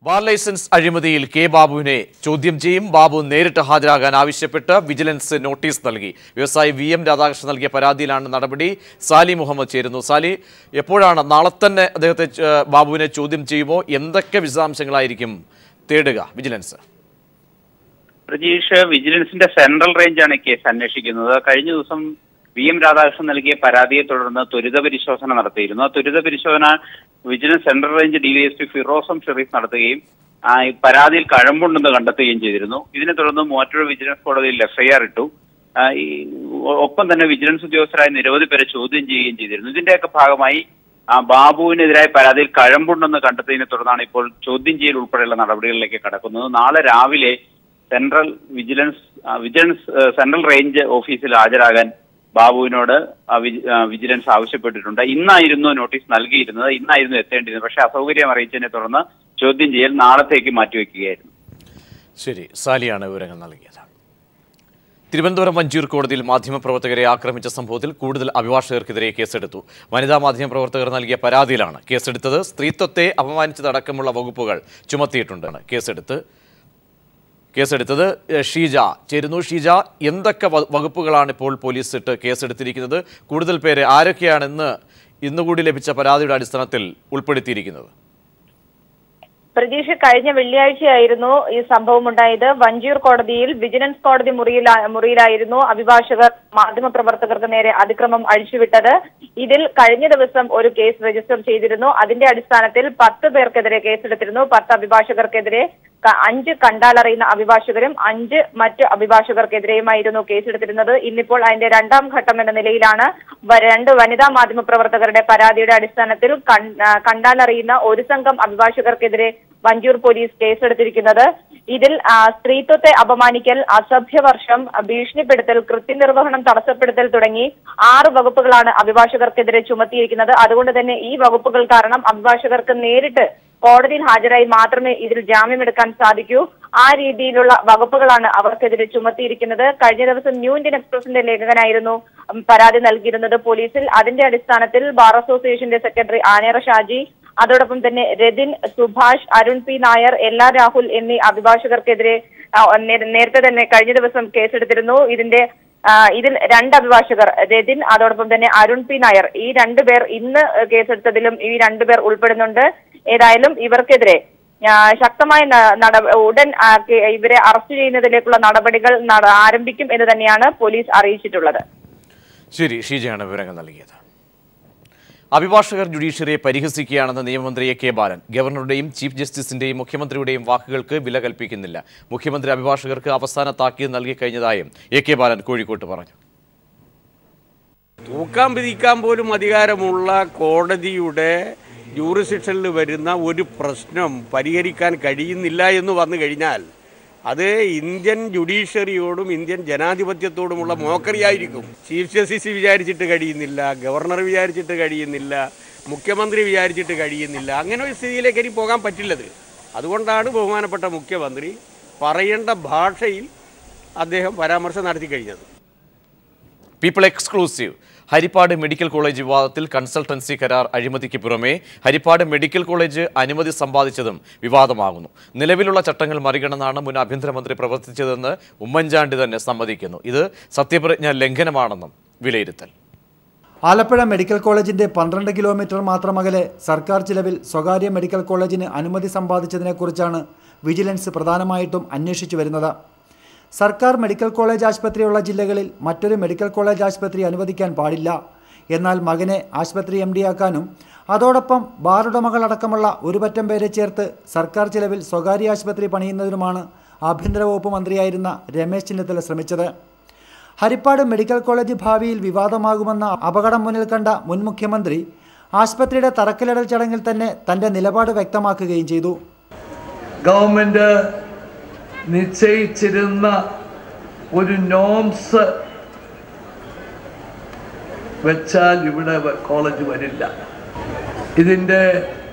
Bar licence അഴിമതിയിൽ K ബാബുവിനെ ചോദ്യം ചെയ്യും ബാബു നേരിട്ട് ഹാജരാകാൻ ആവശ്യപ്പെട്ട് വിജിലൻസ് നോട്ടീസ് നൽകി വ്യവസായി വി എം രാധാകൃഷ്ണൻ നൽകിയ പരാതിയിലാണ് നടപടി സാലി മുഹമ്മദ് ചേരുന്നു സാലി എപ്പോഴാണ് നാളെ തന്നെ അദ്ദേഹത്തെ ഏഹ്, ബാബുവിനെ ചോദ്യം ചെയ്യുമോ എന്തൊക്കെ വിശദാംശങ്ങളായിരിക്കും തേടുക വിജിലൻസ് പ്രജീഷ് വിജിലൻസിന്റെ സെൻട്രൽ റേഞ്ചാണ് ഈ കേസ് അന്വേഷിക്കുന്നത് കഴിഞ്ഞ ദിവസം വി എം രാധാകൃഷ്ണൻ നൽകിയ പരാതിയെ തുടർന്ന് ത്വരിത പരിശോധന നടത്തിയിരുന്നു ആ ത്വരിത പരിശോധന വിജിലൻസ് സെൻട്രൽ റേഞ്ച് ഡിവൈഎസ്പി ഫിറോസം ഷെറീഫ് നടത്തുകയും ആ, ഈ പരാതിയിൽ കഴമ്പുണ്ടെന്ന് കണ്ടെത്തുകയും ചെയ്തിരുന്നു ഇതിനെ തുടർന്ന് മൂവാറ്റുപുഴ വിജിലൻസ് കോടതിയിൽ എഫ്ഐആർ ഇട്ടു ആ, ഈ ഒപ്പം തന്നെ വിജിലൻസ് ഉദ്യോഗസ്ഥരായ നിരവധി പേരെ ചോദ്യം ചെയ്യുകയും ചെയ്തിരുന്നു ഇതിന്റെയൊക്കെ ഭാഗമായി ആ ബാബുവിനെതിരായ പരാതിയിൽ കഴമ്പുണ്ടെന്ന് കണ്ടെത്തിയതിനെ തുടർന്നാണ് ഇപ്പോൾ ചോദ്യം ചെയ്യൽ ഉൾപ്പെടെയുള്ള നടപടികളിലേക്ക് കടക്കുന്നത് നാളെ രാവിലെ സെൻട്രൽ വിജിലൻസ് ആ, വിജിലൻസ് ഏഹ്, സെൻട്രൽ റേഞ്ച് ഓഫീസിൽ ഹാജരാകാൻ ബാബുവിനോട് ആ, വിജി- ആ, വിജിലൻസ് ആവശ്യപ്പെട്ടിട്ടുണ്ട് ഇന്നായിരുന്നു നോട്ടീസ് നൽകിയിരുന്നത് ഇന്നായിരുന്നു എത്തേണ്ടിയിരുന്നത് പക്ഷേ അസൗകര്യം അറിയിച്ചതിനെ തുടർന്ന് ചോദ്യം ചെയ്യൽ നാളത്തേക്ക് മാറ്റിവെക്കുകയായിരുന്നു ശരി സാലിയാണ് വിവരങ്ങൾ നൽകിയത് തിരുവനന്തപുരം വഞ്ചൂർ കോടതിയിൽ മാധ്യമപ്രവർത്തകരെ ആക്രമിച്ച സംഭവത്തിൽ കൂടുതൽ അഭിഭാഷകർക്കെതിരെ കേസെടുത്തു വനിതാ മാധ്യമപ്രവർത്തകർ നൽകിയ പരാതിയിലാണ് കേസെടുത്തത് സ്ത്രീത്വത്തെ അപമാനിച്ചതടക്കമുള്ള വകുപ്പുകൾ ചുമത്തിയിട്ടുണ്ട് കേസെടുത്ത് കേസെടുത്തത് ഏഹ്, ഷീജ ചേരുന്നു ഷീജ എന്തൊക്കെ വ- വകുപ്പുകളാണ് ഇപ്പോൾ പോലീസ് ഇട്ട് കേസെടുത്തിരിക്കുന്നത് കൂടുതൽ പേര് ആരൊക്കെയാണ് ഇന്ന് ഇന്നുകൂടി ലഭിച്ച പരാതിയുടെ അടിസ്ഥാനത്തിൽ ഉൾപ്പെടുത്തിയിരിക്കുന്നത് പ്രതീക്ഷ കഴിഞ്ഞ വെള്ളിയാഴ്ചയായിരുന്നു ഈ സംഭവം ഉണ്ടായത് വഞ്ചിയൂർ കോടതിയിൽ വിജിലൻസ് കോടതി മുറിയിൽ മുറിയിലായിരുന്നു അഭിഭാഷകർ മാധ്യമപ്രവർത്തകർക്ക് നേരെ അതിക്രമം അഴിച്ചുവിട്ടത് ഇതിൽ കഴിഞ്ഞ ദിവസം ഒരു കേസ് രജിസ്റ്റർ ചെയ്തിരുന്നു അതിന്റെ അടിസ്ഥാനത്തിൽ പത്ത് പേർക്കെതിരെ കേസെടുത്തിരുന്നു പത്ത് അഭിഭാഷകർക്കെതിരെ ക- അഞ്ച് കണ്ടാലറിയുന്ന അഭിഭാഷകരും അഞ്ച് മറ്റ് അഭിഭാഷകർക്കെതിരെയുമായിരുന്നു കേസെടുത്തിരുന്നത് ഇന്നിപ്പോൾ അതിന്റെ രണ്ടാം ഘട്ടം എന്ന നിലയിലാണ് വ- രണ്ട് വനിതാ മാധ്യമ പ്രവർത്തകരുടെ പരാതിയുടെ അടിസ്ഥാനത്തിൽ കൺ- ആ, കണ്ടാലറിയുന്ന ഒരു സംഘം അഭിഭാഷകർക്കെതിരെ വഞ്ചൂർ പോലീസ് കേസെടുത്തിരിക്കുന്നത് ഇതിൽ ആ, സ്ത്രീത്വത്തെ അപമാനിക്കൽ അസഭ്യവർഷം ഭീഷണിപ്പെടുത്തൽ കൃത്യനിർവഹണം തടസ്സപ്പെടുത്തൽ തുടങ്ങി ആറ് വകുപ്പുകളാണ് അഭിഭാഷകർക്കെതിരെ ചുമത്തിയിരിക്കുന്നത് അതുകൊണ്ട് തന്നെ ഈ വകുപ്പുകൾ കാരണം അഭിഭാഷകർക്ക് നേരിട്ട് കോടതിയിൽ ഹാജരായി മാത്രമേ ഇതിൽ ജാമ്യമെടുക്കാൻ സാധിക്കൂ ആ രീതിയിലുള്ള വകുപ്പുകളാണ് അവർക്കെതിരെ ചുമത്തിയിരിക്കുന്നത് കഴിഞ്ഞ ദിവസം ന്യൂ ഇന്ത്യൻ എക്സ്പ്രസിന്റെ ലേഖകനായിരുന്നു ഉം, പരാതി നൽകിയിരുന്നത് പോലീസിൽ അതിന്റെ അടിസ്ഥാനത്തിൽ ബാർ അസോസിയേഷന്റെ സെക്രട്ടറി ആനേറ ഷാജി അതോടൊപ്പം തന്നെ രതിൻ സുഭാഷ് അരുൺ പി നായർ എല്ലാ രാഹുൽ എന്നീ അഭിഭാഷകർക്കെതിരെ ആ, നേ- നേരത്തെ തന്നെ കഴിഞ്ഞ ദിവസം കേസെടുത്തിരുന്നു ഇതിന്റെ ആ, ഇതിൽ രണ്ട് അഭിഭാഷകർ രതിൻ അതോടൊപ്പം തന്നെ അരുൺ പി നായർ ഈ രണ്ടുപേർ ഇന്ന് കേസെടുത്തതിലും ഈ രണ്ടുപേർ ഉൾപ്പെടുന്നുണ്ട് ഏതായാലും ഇവർക്കെതിരെ ആ, ശക്തമായ ന- നട ഉടൻ ആ, കെ- ഇവരെ അറസ്റ്റ് ചെയ്യുന്നതിലേക്കുള്ള നടപടികൾ നട- ആരംഭിക്കും എന്ന് തന്നെയാണ് പോലീസ് അറിയിച്ചിട്ടുള്ളത് ശരി ഷീജയാണ് വിവരങ്ങൾ നൽകിയത് അഭിഭാഷകർ ജുഡീഷ്യറിയെ പരിഹസിക്കുകയാണെന്ന് നിയമമന്ത്രി എ കെ ബാലൻ ഗവർണറുടെയും ചീഫ് ജസ്റ്റിസിന്റെയും മുഖ്യമന്ത്രിയുടെയും വാക്കുകൾക്ക് വില കൽപ്പിക്കുന്നില്ല മുഖ്യമന്ത്രി അഭിഭാഷകർക്ക് അവസാന താക്കീത് നൽകി കഴിഞ്ഞതായും എ കെ ബാലൻ കോഴിക്കോട്ട് പറഞ്ഞു തൂക്കാൻ വിധിക്കാൻ പോലും അധികാരമുള്ള കോടതിയുടെ ജൂറിസിക്ഷനിൽ വരുന്ന ഒരു പ്രശ്നം പരിഹരിക്കാൻ കഴിയുന്നില്ല എന്ന് വന്നു കഴിഞ്ഞാൽ അത് ഇന്ത്യൻ ജുഡീഷ്യറിയോടും ഇന്ത്യൻ ജനാധിപത്യത്തോടുമുള്ള മോക്കറിയായിരിക്കും ചീഫ് ജസ്റ്റിസ് വിചാരിച്ചിട്ട് കഴിയുന്നില്ല ഗവർണർ വിചാരിച്ചിട്ട് കഴിയുന്നില്ല മുഖ്യമന്ത്രി വിചാരിച്ചിട്ട് കഴിയുന്നില്ല അങ്ങനെ ഒരു സ്ഥിതിയിലേക്ക് ഇനി പോകാൻ പറ്റില്ലത് അതുകൊണ്ടാണ് ബഹുമാനപ്പെട്ട മുഖ്യമന്ത്രി പറയേണ്ട ഭാഷയിൽ അദ്ദേഹം പരാമർശം നടത്തി കഴിഞ്ഞത് people exclusive Harippad medical college വിവാദത്തിൽ കൺസൾട്ടൻസി കരാർ അഴിമതിക്ക് പുറമെ ഹരിപ്പാട് മെഡിക്കൽ കോളേജ് അനുമതി സമ്പാദിച്ചതും വിവാദമാകുന്നു നിലവിലുള്ള ചട്ടങ്ങൾ മറികടന്നാണ് മുൻ ആഭ്യന്തരമന്ത്രി പ്രവർത്തിച്ചതെന്ന് ഉമ്മൻചാണ്ടി തന്നെ സമ്മതിക്കുന്നു ഇത് സത്യപ്രതിജ്ഞ ലംഘനമാണെന്നും വിലയിരുത്തൽ ആലപ്പുഴ മെഡിക്കൽ കോളേജിന്റെ പന്ത്രണ്ട് കിലോമീറ്റർ മാത്രം അകലെ സർക്കാർ ചിലവിൽ സ്വകാര്യ മെഡിക്കൽ കോളേജിന് അനുമതി സമ്പാദിച്ചതിനെക്കുറിച്ചാണ് വിജിലൻസ് പ്രധാനമായിട്ടും അന്വേഷിച്ചു വരുന്നത് സർക്കാർ മെഡിക്കൽ കോളേജ് ആശുപത്രിയുള്ള ജില്ലകളിൽ മറ്റൊരു മെഡിക്കൽ കോളേജ് ആശുപത്രി അനുവദിക്കാൻ പാടില്ല എന്നാൽ മകനെ ആശുപത്രി എം ഡിയാക്കാനും അതോടൊപ്പം ബാറുടമകളടക്കമുള്ള ഒരു പറ്റം പേരെ ചേർത്ത് സർക്കാർ ചിലവിൽ സ്വകാര്യ ആശുപത്രി പണിയുന്നതിനുമാണ് ആഭ്യന്തര വകുപ്പ് മന്ത്രിയായിരുന്ന രമേശ് ചെന്നിത്തല ശ്രമിച്ചത് ഹരിപ്പാട് മെഡിക്കൽ കോളേജ് ഭാവിയിൽ വിവാദമാകുമെന്ന അപകടം മുന്നിൽ കണ്ട മുൻ മുഖ്യമന്ത്രി ആശുപത്രിയുടെ തറക്കല്ലിടൽ ചടങ്ങിൽ തന്നെ തന്റെ നിലപാട് വ്യക്തമാക്കുകയും ചെയ്തു ഗവൺമെന്റ് നിശ്ചയിച്ചിരുന്ന ഒരു നോംസ് വെച്ചാൽ ഇവിടെ വ- കോളേജ് വരില്ല ഇതിൻ്റെ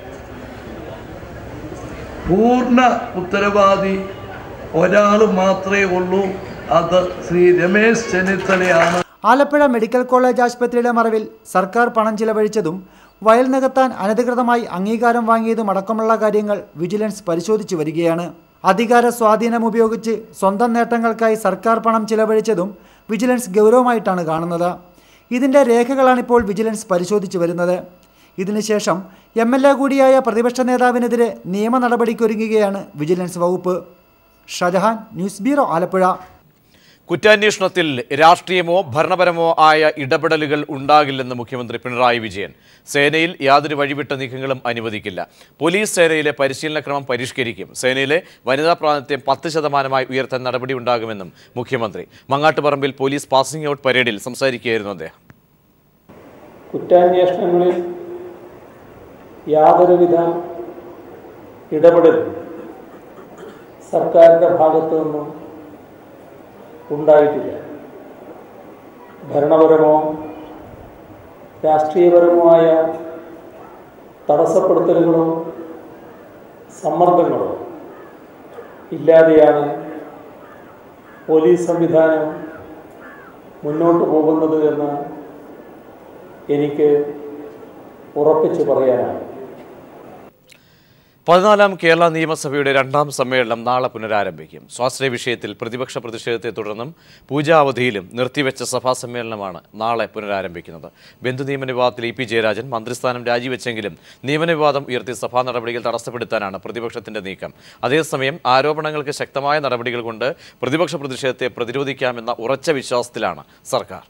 പൂർണ്ണ ഉത്തരവാദി ഒരാൾ മാത്രമേ ഉള്ളൂ അത് ശ്രീ രമേശ് ചെന്നിത്തലയാണ് ആലപ്പുഴ മെഡിക്കൽ കോളേജ് ആശുപത്രിയുടെ മറവിൽ സർക്കാർ പണം ചിലവഴിച്ചതും വയൽ നികത്താൻ അനധികൃതമായി അംഗീകാരം വാങ്ങിയതും അടക്കമുള്ള കാര്യങ്ങൾ വിജിലൻസ് പരിശോധിച്ചു വരികയാണ് അധികാര സ്വാധീനം ഉപയോഗിച്ച് സ്വന്തം നേട്ടങ്ങൾക്കായി സർക്കാർ പണം ചിലവഴിച്ചതും വിജിലൻസ് ഗൗരവമായിട്ടാണ് കാണുന്നത് ഇതിൻ്റെ രേഖകളാണിപ്പോൾ വിജിലൻസ് പരിശോധിച്ചു വരുന്നത് ഇതിനുശേഷം എം എൽ എ കൂടിയായ പ്രതിപക്ഷ നേതാവിനെതിരെ നിയമ നടപടിക്കൊരുങ്ങുകയാണ് വിജിലൻസ് വകുപ്പ് ഷജഹാൻ ന്യൂസ് ബ്യൂറോ ആലപ്പുഴ കുറ്റാന്വേഷണത്തിൽ രാഷ്ട്രീയമോ ഭരണപരമോ ആയ ഇടപെടലുകൾ ഉണ്ടാകില്ലെന്ന് മുഖ്യമന്ത്രി പിണറായി വിജയൻ സേനയിൽ യാതൊരു വഴിവിട്ട നീക്കങ്ങളും അനുവദിക്കില്ല പോലീസ് സേനയിലെ പരിശീലനക്രമം പരിഷ്കരിക്കും സേനയിലെ വനിതാ പ്രാതിനിധ്യം പത്ത് ശതമാനമായി ഉയർത്താൻ നടപടി ഉണ്ടാകുമെന്നും മുഖ്യമന്ത്രി മങ്ങാട്ടുപറമ്പിൽ പോലീസ് പാസിംഗ് ഔട്ട് പരേഡിൽ സംസാരിക്കുകയായിരുന്നു അദ്ദേഹം കുറ്റാന്വേഷണങ്ങളിൽ യാതൊരുവിധ ഇടപെടലും സർക്കാരിൻ്റെ ഭാഗത്തു നിന്നും ഉണ്ടായിട്ടില്ല ഭരണപരമോ രാഷ്ട്രീയപരമോ ആയ തടസ്സപ്പെടുത്തലുകളോ സമ്മർദ്ദങ്ങളോ ഇല്ലാതെയാണ് പോലീസ് സംവിധാനം മുന്നോട്ട് പോകുന്നത് എന്ന് എനിക്ക് ഉറപ്പിച്ചു പറയാനാണ് പതിനാലാം കേരള നിയമസഭയുടെ രണ്ടാം സമ്മേളനം നാളെ പുനരാരംഭിക്കും സ്വാശ്രയ വിഷയത്തിൽ പ്രതിപക്ഷ പ്രതിഷേധത്തെ തുടർന്നും പൂജാവധിയിലും നിർത്തിവെച്ച സഭാ സമ്മേളനമാണ് നാളെ പുനരാരംഭിക്കുന്നത് ബന്ധു നിയമന വിവാദത്തിൽ ഇ പി ജയരാജൻ മന്ത്രിസ്ഥാനം രാജിവെച്ചെങ്കിലും നിയമന വിവാദം ഉയർത്തി സഭാ നടപടികൾ തടസ്സപ്പെടുത്താനാണ് പ്രതിപക്ഷത്തിന്റെ നീക്കം അതേസമയം ആരോപണങ്ങൾക്ക് ശക്തമായ നടപടികൾ കൊണ്ട് പ്രതിപക്ഷ പ്രതിഷേധത്തെ പ്രതിരോധിക്കാമെന്ന ഉറച്ച വിശ്വാസത്തിലാണ് സർക്കാർ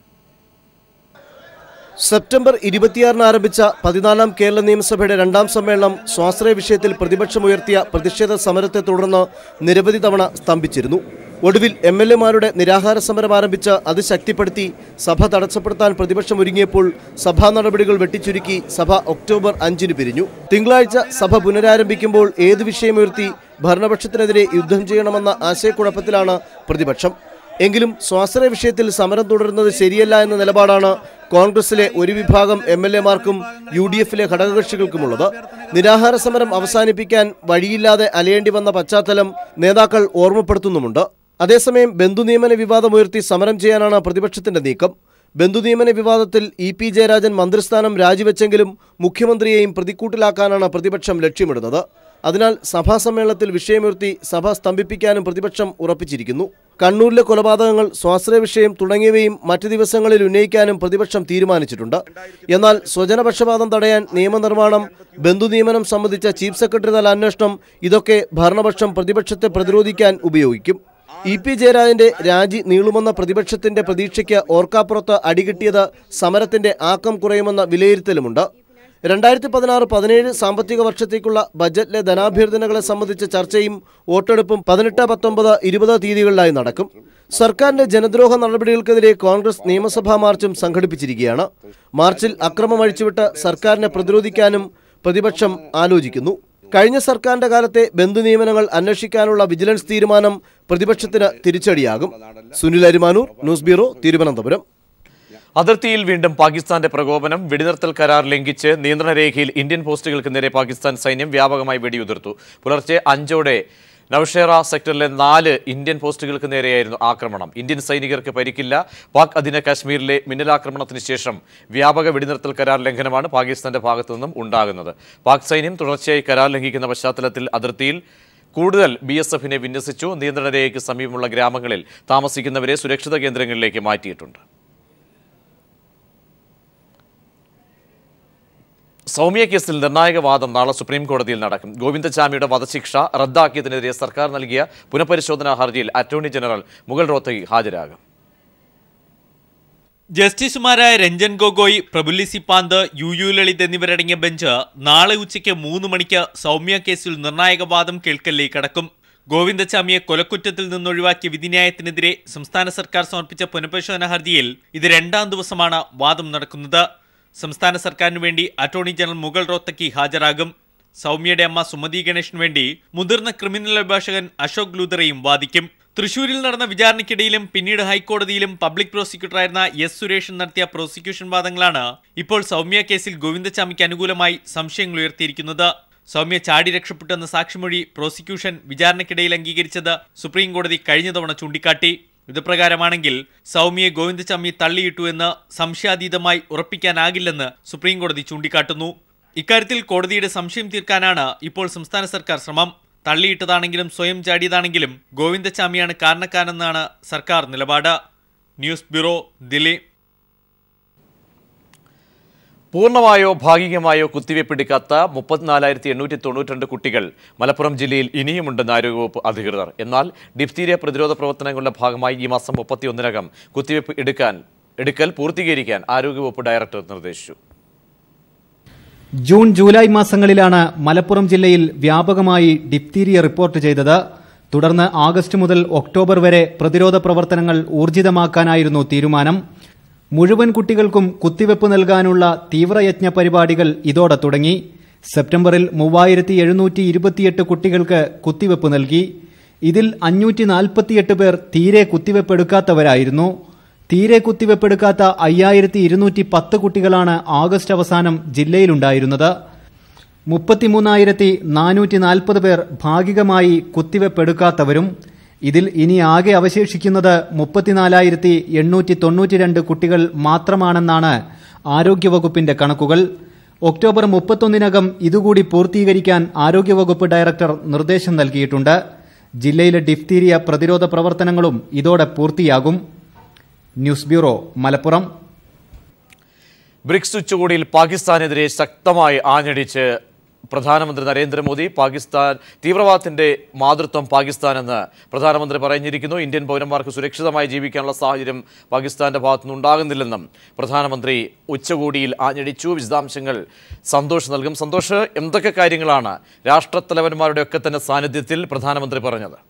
സെപ്റ്റംബർ ഇരുപത്തിയാറിന് ആരംഭിച്ച പതിനാലാം കേരള നിയമസഭയുടെ രണ്ടാം സമ്മേളനം സ്വാശ്രയ വിഷയത്തിൽ പ്രതിപക്ഷമുയർത്തിയ പ്രതിഷേധ സമരത്തെ തുടർന്ന് നിരവധി തവണ സ്തംഭിച്ചിരുന്നു ഒടുവിൽ എം എൽ എമാരുടെ നിരാഹാര സമരം ആരംഭിച്ച് അത് ശക്തിപ്പെടുത്തി സഭ തടസ്സപ്പെടുത്താൻ പ്രതിപക്ഷം ഒരുങ്ങിയപ്പോൾ സഭാ നടപടികൾ വെട്ടിച്ചുരുക്കി സഭ ഒക്ടോബർ അഞ്ചിന് പിരിഞ്ഞു തിങ്കളാഴ്ച സഭ പുനരാരംഭിക്കുമ്പോൾ ഏത് വിഷയമുയർത്തി ഭരണപക്ഷത്തിനെതിരെ യുദ്ധം ചെയ്യണമെന്ന ആശയക്കുഴപ്പത്തിലാണ് പ്രതിപക്ഷം എങ്കിലും സ്വാശ്രയ വിഷയത്തിൽ സമരം തുടരുന്നത് ശരിയല്ല എന്ന നിലപാടാണ് കോൺഗ്രസിലെ ഒരു വിഭാഗം എം എൽ എമാർക്കും യു ഡി എഫിലെ ഘടകകക്ഷികൾക്കുമുള്ളത് നിരാഹാര സമരം അവസാനിപ്പിക്കാൻ വഴിയില്ലാതെ അലയേണ്ടി വന്ന പശ്ചാത്തലം നേതാക്കൾ ഓർമ്മപ്പെടുത്തുന്നുമുണ്ട് അതേസമയം ബന്ധുനിയമന വിവാദമുയർത്തി സമരം ചെയ്യാനാണ് പ്രതിപക്ഷത്തിന്റെ നീക്കം ബന്ധുനിയമന വിവാദത്തിൽ ഇ പി ജയരാജൻ മന്ത്രിസ്ഥാനം രാജിവെച്ചെങ്കിലും മുഖ്യമന്ത്രിയെയും പ്രതിക്കൂട്ടിലാക്കാനാണ് പ്രതിപക്ഷം ലക്ഷ്യമിടുന്നത് അതിനാൽ സഭാ സമ്മേളനത്തിൽ വിഷയമുയർത്തി സഭ സ്തംഭിപ്പിക്കാനും പ്രതിപക്ഷം ഉറപ്പിച്ചിരിക്കുന്നു കണ്ണൂരിലെ കൊലപാതകങ്ങൾ സ്വാശ്രയ വിഷയം തുടങ്ങിയവയും മറ്റ് ദിവസങ്ങളിൽ ഉന്നയിക്കാനും പ്രതിപക്ഷം തീരുമാനിച്ചിട്ടുണ്ട് എന്നാൽ സ്വജനപക്ഷപാതം തടയാൻ നിയമനിർമ്മാണം ബന്ധുനിയമനം സംബന്ധിച്ച ചീഫ് സെക്രട്ടറി തല അന്വേഷണം ഇതൊക്കെ ഭരണപക്ഷം പ്രതിപക്ഷത്തെ പ്രതിരോധിക്കാൻ ഉപയോഗിക്കും ഇ പി ജയരാജന്റെ രാജി നീളുമെന്ന പ്രതിപക്ഷത്തിന്റെ പ്രതീക്ഷയ്ക്ക് ഓർക്കാപ്പുറത്ത് അടികിട്ടിയത് സമരത്തിന്റെ ആക്കം കുറയുമെന്ന വിലയിരുത്തലുമുണ്ട് രണ്ടായിരത്തി പതിനാറ് പതിനേഴ് സാമ്പത്തിക വർഷത്തേക്കുള്ള ബജറ്റിലെ ധനാഭ്യർത്ഥനകളെ സംബന്ധിച്ച ചർച്ചയും വോട്ടെടുപ്പും പതിനെട്ട് പത്തൊമ്പത് ഇരുപത് തീയതികളിലായി നടക്കും സർക്കാരിന്റെ ജനദ്രോഹ നടപടികൾക്കെതിരെ കോൺഗ്രസ് നിയമസഭാ മാർച്ചും സംഘടിപ്പിച്ചിരിക്കുകയാണ് മാർച്ചിൽ അക്രമം അഴിച്ചുവിട്ട് സർക്കാരിനെ പ്രതിരോധിക്കാനും പ്രതിപക്ഷം ആലോചിക്കുന്നു കഴിഞ്ഞ സർക്കാരിന്റെ കാലത്തെ ബന്ധു നിയമനങ്ങൾ അന്വേഷിക്കാനുള്ള വിജിലൻസ് തീരുമാനം പ്രതിപക്ഷത്തിന് തിരിച്ചടിയാകും സുനിൽ അരിമാനൂർ ന്യൂസ് ബ്യൂറോ തിരുവനന്തപുരം അതിർത്തിയിൽ വീണ്ടും പാകിസ്ഥാന്റെ പ്രകോപനം വെടിനിർത്തൽ കരാർ ലംഘിച്ച് നിയന്ത്രണ രേഖയിൽ ഇന്ത്യൻ പോസ്റ്റുകൾക്ക് നേരെ പാകിസ്ഥാൻ സൈന്യം വ്യാപകമായി വെടിയുതിർത്തു പുലർച്ചെ അഞ്ചോടെ നൌഷേറ സെക്ടറിലെ നാല് ഇന്ത്യൻ പോസ്റ്റുകൾക്ക് നേരെയായിരുന്നു ആക്രമണം ഇന്ത്യൻ സൈനികർക്ക് പരിക്കില്ല പാക് അധീന കാശ്മീരിലെ മിന്നലാക്രമണത്തിന് ശേഷം വ്യാപക വെടിനിർത്തൽ കരാർ ലംഘനമാണ് പാകിസ്ഥാന്റെ ഭാഗത്തു നിന്നും ഉണ്ടാകുന്നത് പാക് സൈന്യം തുടർച്ചയായി കരാർ ലംഘിക്കുന്ന പശ്ചാത്തലത്തിൽ അതിർത്തിയിൽ കൂടുതൽ ബി എസ് എഫിനെ വിന്യസിച്ചു നിയന്ത്രണ രേഖയ്ക്ക് സമീപമുള്ള ഗ്രാമങ്ങളിൽ താമസിക്കുന്നവരെ സുരക്ഷിത കേന്ദ്രങ്ങളിലേക്ക് മാറ്റിയിട്ടുണ്ട് സൗമ്യ കേസിൽ നിർണായക വാദം നാളെ സുപ്രീം കോടതിയിൽ നടക്കും ഗോവിന്ദചാമിയുടെ വധശിക്ഷ റദ്ദാക്കിയതിനെതിരെ സർക്കാർ നൽകിയ പുനഃപരിശോധനാ ഹർജിയിൽ അറ്റോർണി ജനറൽ മുഗൾ റോത്തഗി ഹാജരാകും ജസ്റ്റിസുമാരായ രഞ്ജൻ ഗൊഗോയ് പ്രബുല്ലി സിപ്പാന്ത് യു യു ലളിത് എന്നിവരടങ്ങിയ ബെഞ്ച് നാളെ ഉച്ചയ്ക്ക് മൂന്ന് മണിക്ക് സൗമ്യ കേസിൽ നിർണായക വാദം കേൾക്കലിലേക്ക് കടക്കും ഗോവിന്ദചാമിയെ കൊലക്കുറ്റത്തിൽ നിന്നൊഴിവാക്കിയ വിധിന്യായത്തിനെതിരെ സംസ്ഥാന സർക്കാർ സമർപ്പിച്ച പുനഃപരിശോധന ഹർജിയിൽ ഇത് രണ്ടാം ദിവസമാണ് വാദം നടക്കുന്നത് സംസ്ഥാന സർക്കാരിനു വേണ്ടി അറ്റോർണി ജനറൽ മുഗൾ റോത്തക്കി ഹാജരാകും സൗമ്യയുടെ അമ്മ സുമതി ഗണേഷിന് വേണ്ടി മുതിർന്ന ക്രിമിനൽ അഭിഭാഷകൻ അശോക് ലൂതറയും വാദിക്കും തൃശൂരിൽ നടന്ന വിചാരണയ്ക്കിടയിലും പിന്നീട് ഹൈക്കോടതിയിലും പബ്ലിക് പ്രോസിക്യൂട്ടറായിരുന്ന എസ് സുരേഷൻ നടത്തിയ പ്രോസിക്യൂഷൻ വാദങ്ങളാണ് ഇപ്പോൾ സൗമ്യ കേസിൽ ഗോവിന്ദചാമിക്ക് അനുകൂലമായി സംശയങ്ങൾ ഉയർത്തിയിരിക്കുന്നത് സൗമ്യ ചാടി രക്ഷപ്പെട്ടെന്ന സാക്ഷിമൊഴി പ്രോസിക്യൂഷൻ വിചാരണയ്ക്കിടയിൽ അംഗീകരിച്ചത് സുപ്രീം കോടതി കഴിഞ്ഞ തവണ ചൂണ്ടിക്കാട്ടി ഇത് പ്രകാരമാണെങ്കിൽ സൗമ്യയെ ഗോവിന്ദചാമി തള്ളിയിട്ടു എന്ന് സംശയാതീതമായി ഉറപ്പിക്കാനാകില്ലെന്ന് സുപ്രീംകോടതി ചൂണ്ടിക്കാട്ടുന്നു ഇക്കാര്യത്തിൽ കോടതിയുടെ സംശയം തീർക്കാനാണ് ഇപ്പോൾ സംസ്ഥാന സർക്കാർ ശ്രമം തള്ളിയിട്ടതാണെങ്കിലും സ്വയം ചാടിയതാണെങ്കിലും ഗോവിന്ദചാമിയാണ് കാരണക്കാരെന്നാണ് സർക്കാർ നിലപാട് ന്യൂസ് ബ്യൂറോ ദില്ലി പൂർണ്ണമായോ ഭാഗികമായോ കുത്തിവയ്പ്പെടുക്കാത്ത മുപ്പത്തിനാലായിരത്തി എണ്ണൂറ്റി തൊണ്ണൂറ്റിരണ്ട് കുട്ടികൾ മലപ്പുറം ജില്ലയിൽ ഇനിയുമുണ്ടെന്ന് ആരോഗ്യവകുപ്പ് അധികൃതർ എന്നാൽ ഡിഫ്തീരിയ പ്രതിരോധ പ്രവർത്തനങ്ങളുടെ ഭാഗമായി ഈ മാസം മുപ്പത്തിയൊന്നിനകം കുത്തിവയ്പ് എടുക്കാൻ എടുക്കൽ പൂർത്തീകരിക്കാൻ ആരോഗ്യവകുപ്പ് ഡയറക്ടർ നിർദ്ദേശിച്ചു ജൂൺ ജൂലൈ മാസങ്ങളിലാണ് മലപ്പുറം ജില്ലയിൽ വ്യാപകമായി ഡിപ്തീരിയ റിപ്പോർട്ട് ചെയ്തത് തുടർന്ന് ആഗസ്റ്റ് മുതൽ ഒക്ടോബർ വരെ പ്രതിരോധ പ്രവർത്തനങ്ങൾ ഊർജിതമാക്കാനായിരുന്നു തീരുമാനം മുഴുവൻ കുട്ടികൾക്കും കുത്തിവെപ്പ് നൽകാനുള്ള തീവ്രയജ്ഞ പരിപാടികൾ ഇതോടെ തുടങ്ങി സെപ്റ്റംബറിൽ മൂവായിരത്തി എഴുന്നൂറ്റി ഇരുപത്തിയെട്ട് കുട്ടികൾക്ക് കുത്തിവെപ്പ് നൽകി ഇതിൽ അഞ്ഞൂറ്റി നാൽപ്പത്തിയെട്ട് പേർ തീരെ കുത്തിവെപ്പെടുക്കാത്തവരായിരുന്നു തീരെ കുത്തിവെപ്പെടുക്കാത്ത അയ്യായിരത്തി ഇരുന്നൂറ്റി പത്ത് കുട്ടികളാണ് ആഗസ്റ്റ് അവസാനം ജില്ലയിലുണ്ടായിരുന്നത് മുപ്പത്തിമൂന്നായിരത്തി നാനൂറ്റി നാൽപ്പത് പേർ ഭാഗികമായി കുത്തിവെപ്പെടുക്കാത്തവരും ഇതിൽ ഇനി ആകെ അവശേഷിക്കുന്നത് മുപ്പത്തിനാലായിരത്തി എണ്ണൂറ്റി തൊണ്ണൂറ്റിരണ്ട് കുട്ടികൾ മാത്രമാണെന്നാണ് ആരോഗ്യവകുപ്പിന്റെ കണക്കുകൾ ഒക്ടോബർ മുപ്പത്തൊന്നിനകം ഇതുകൂടി പൂർത്തീകരിക്കാൻ ആരോഗ്യവകുപ്പ് ഡയറക്ടർ നിർദ്ദേശം നൽകിയിട്ടുണ്ട് ജില്ലയിലെ ഡിഫ്തീരിയ പ്രതിരോധ പ്രവർത്തനങ്ങളും ഇതോടെ പൂർത്തിയാകും ന്യൂസ് ബ്യൂറോ മലപ്പുറം ബ്രിക്സ് ഉച്ചകോടിയിൽ പാകിസ്ഥാനെതിരെ ശക്തമായി ആഞ്ഞടിച്ച് പ്രധാനമന്ത്രി നരേന്ദ്രമോദി പാകിസ്ഥാൻ തീവ്രവാദത്തിന്റെ മാതൃത്വം പാകിസ്ഥാനെന്ന് പ്രധാനമന്ത്രി പറഞ്ഞിരിക്കുന്നു ഇന്ത്യൻ പൗരന്മാർക്ക് സുരക്ഷിതമായി ജീവിക്കാനുള്ള സാഹചര്യം പാകിസ്ഥാന്റെ ഭാഗത്തുനിന്ന് ഉണ്ടാകുന്നില്ലെന്നും പ്രധാനമന്ത്രി ഉച്ചകോടിയിൽ ആഞ്ഞടിച്ചു വിശദാംശങ്ങൾ സന്തോഷ് നൽകും സന്തോഷ് എന്തൊക്കെ കാര്യങ്ങളാണ് രാഷ്ട്രത്തലവന്മാരുടെ ഒക്കെ തന്നെ സാന്നിധ്യത്തിൽ പ്രധാനമന്ത്രി പറഞ്ഞത്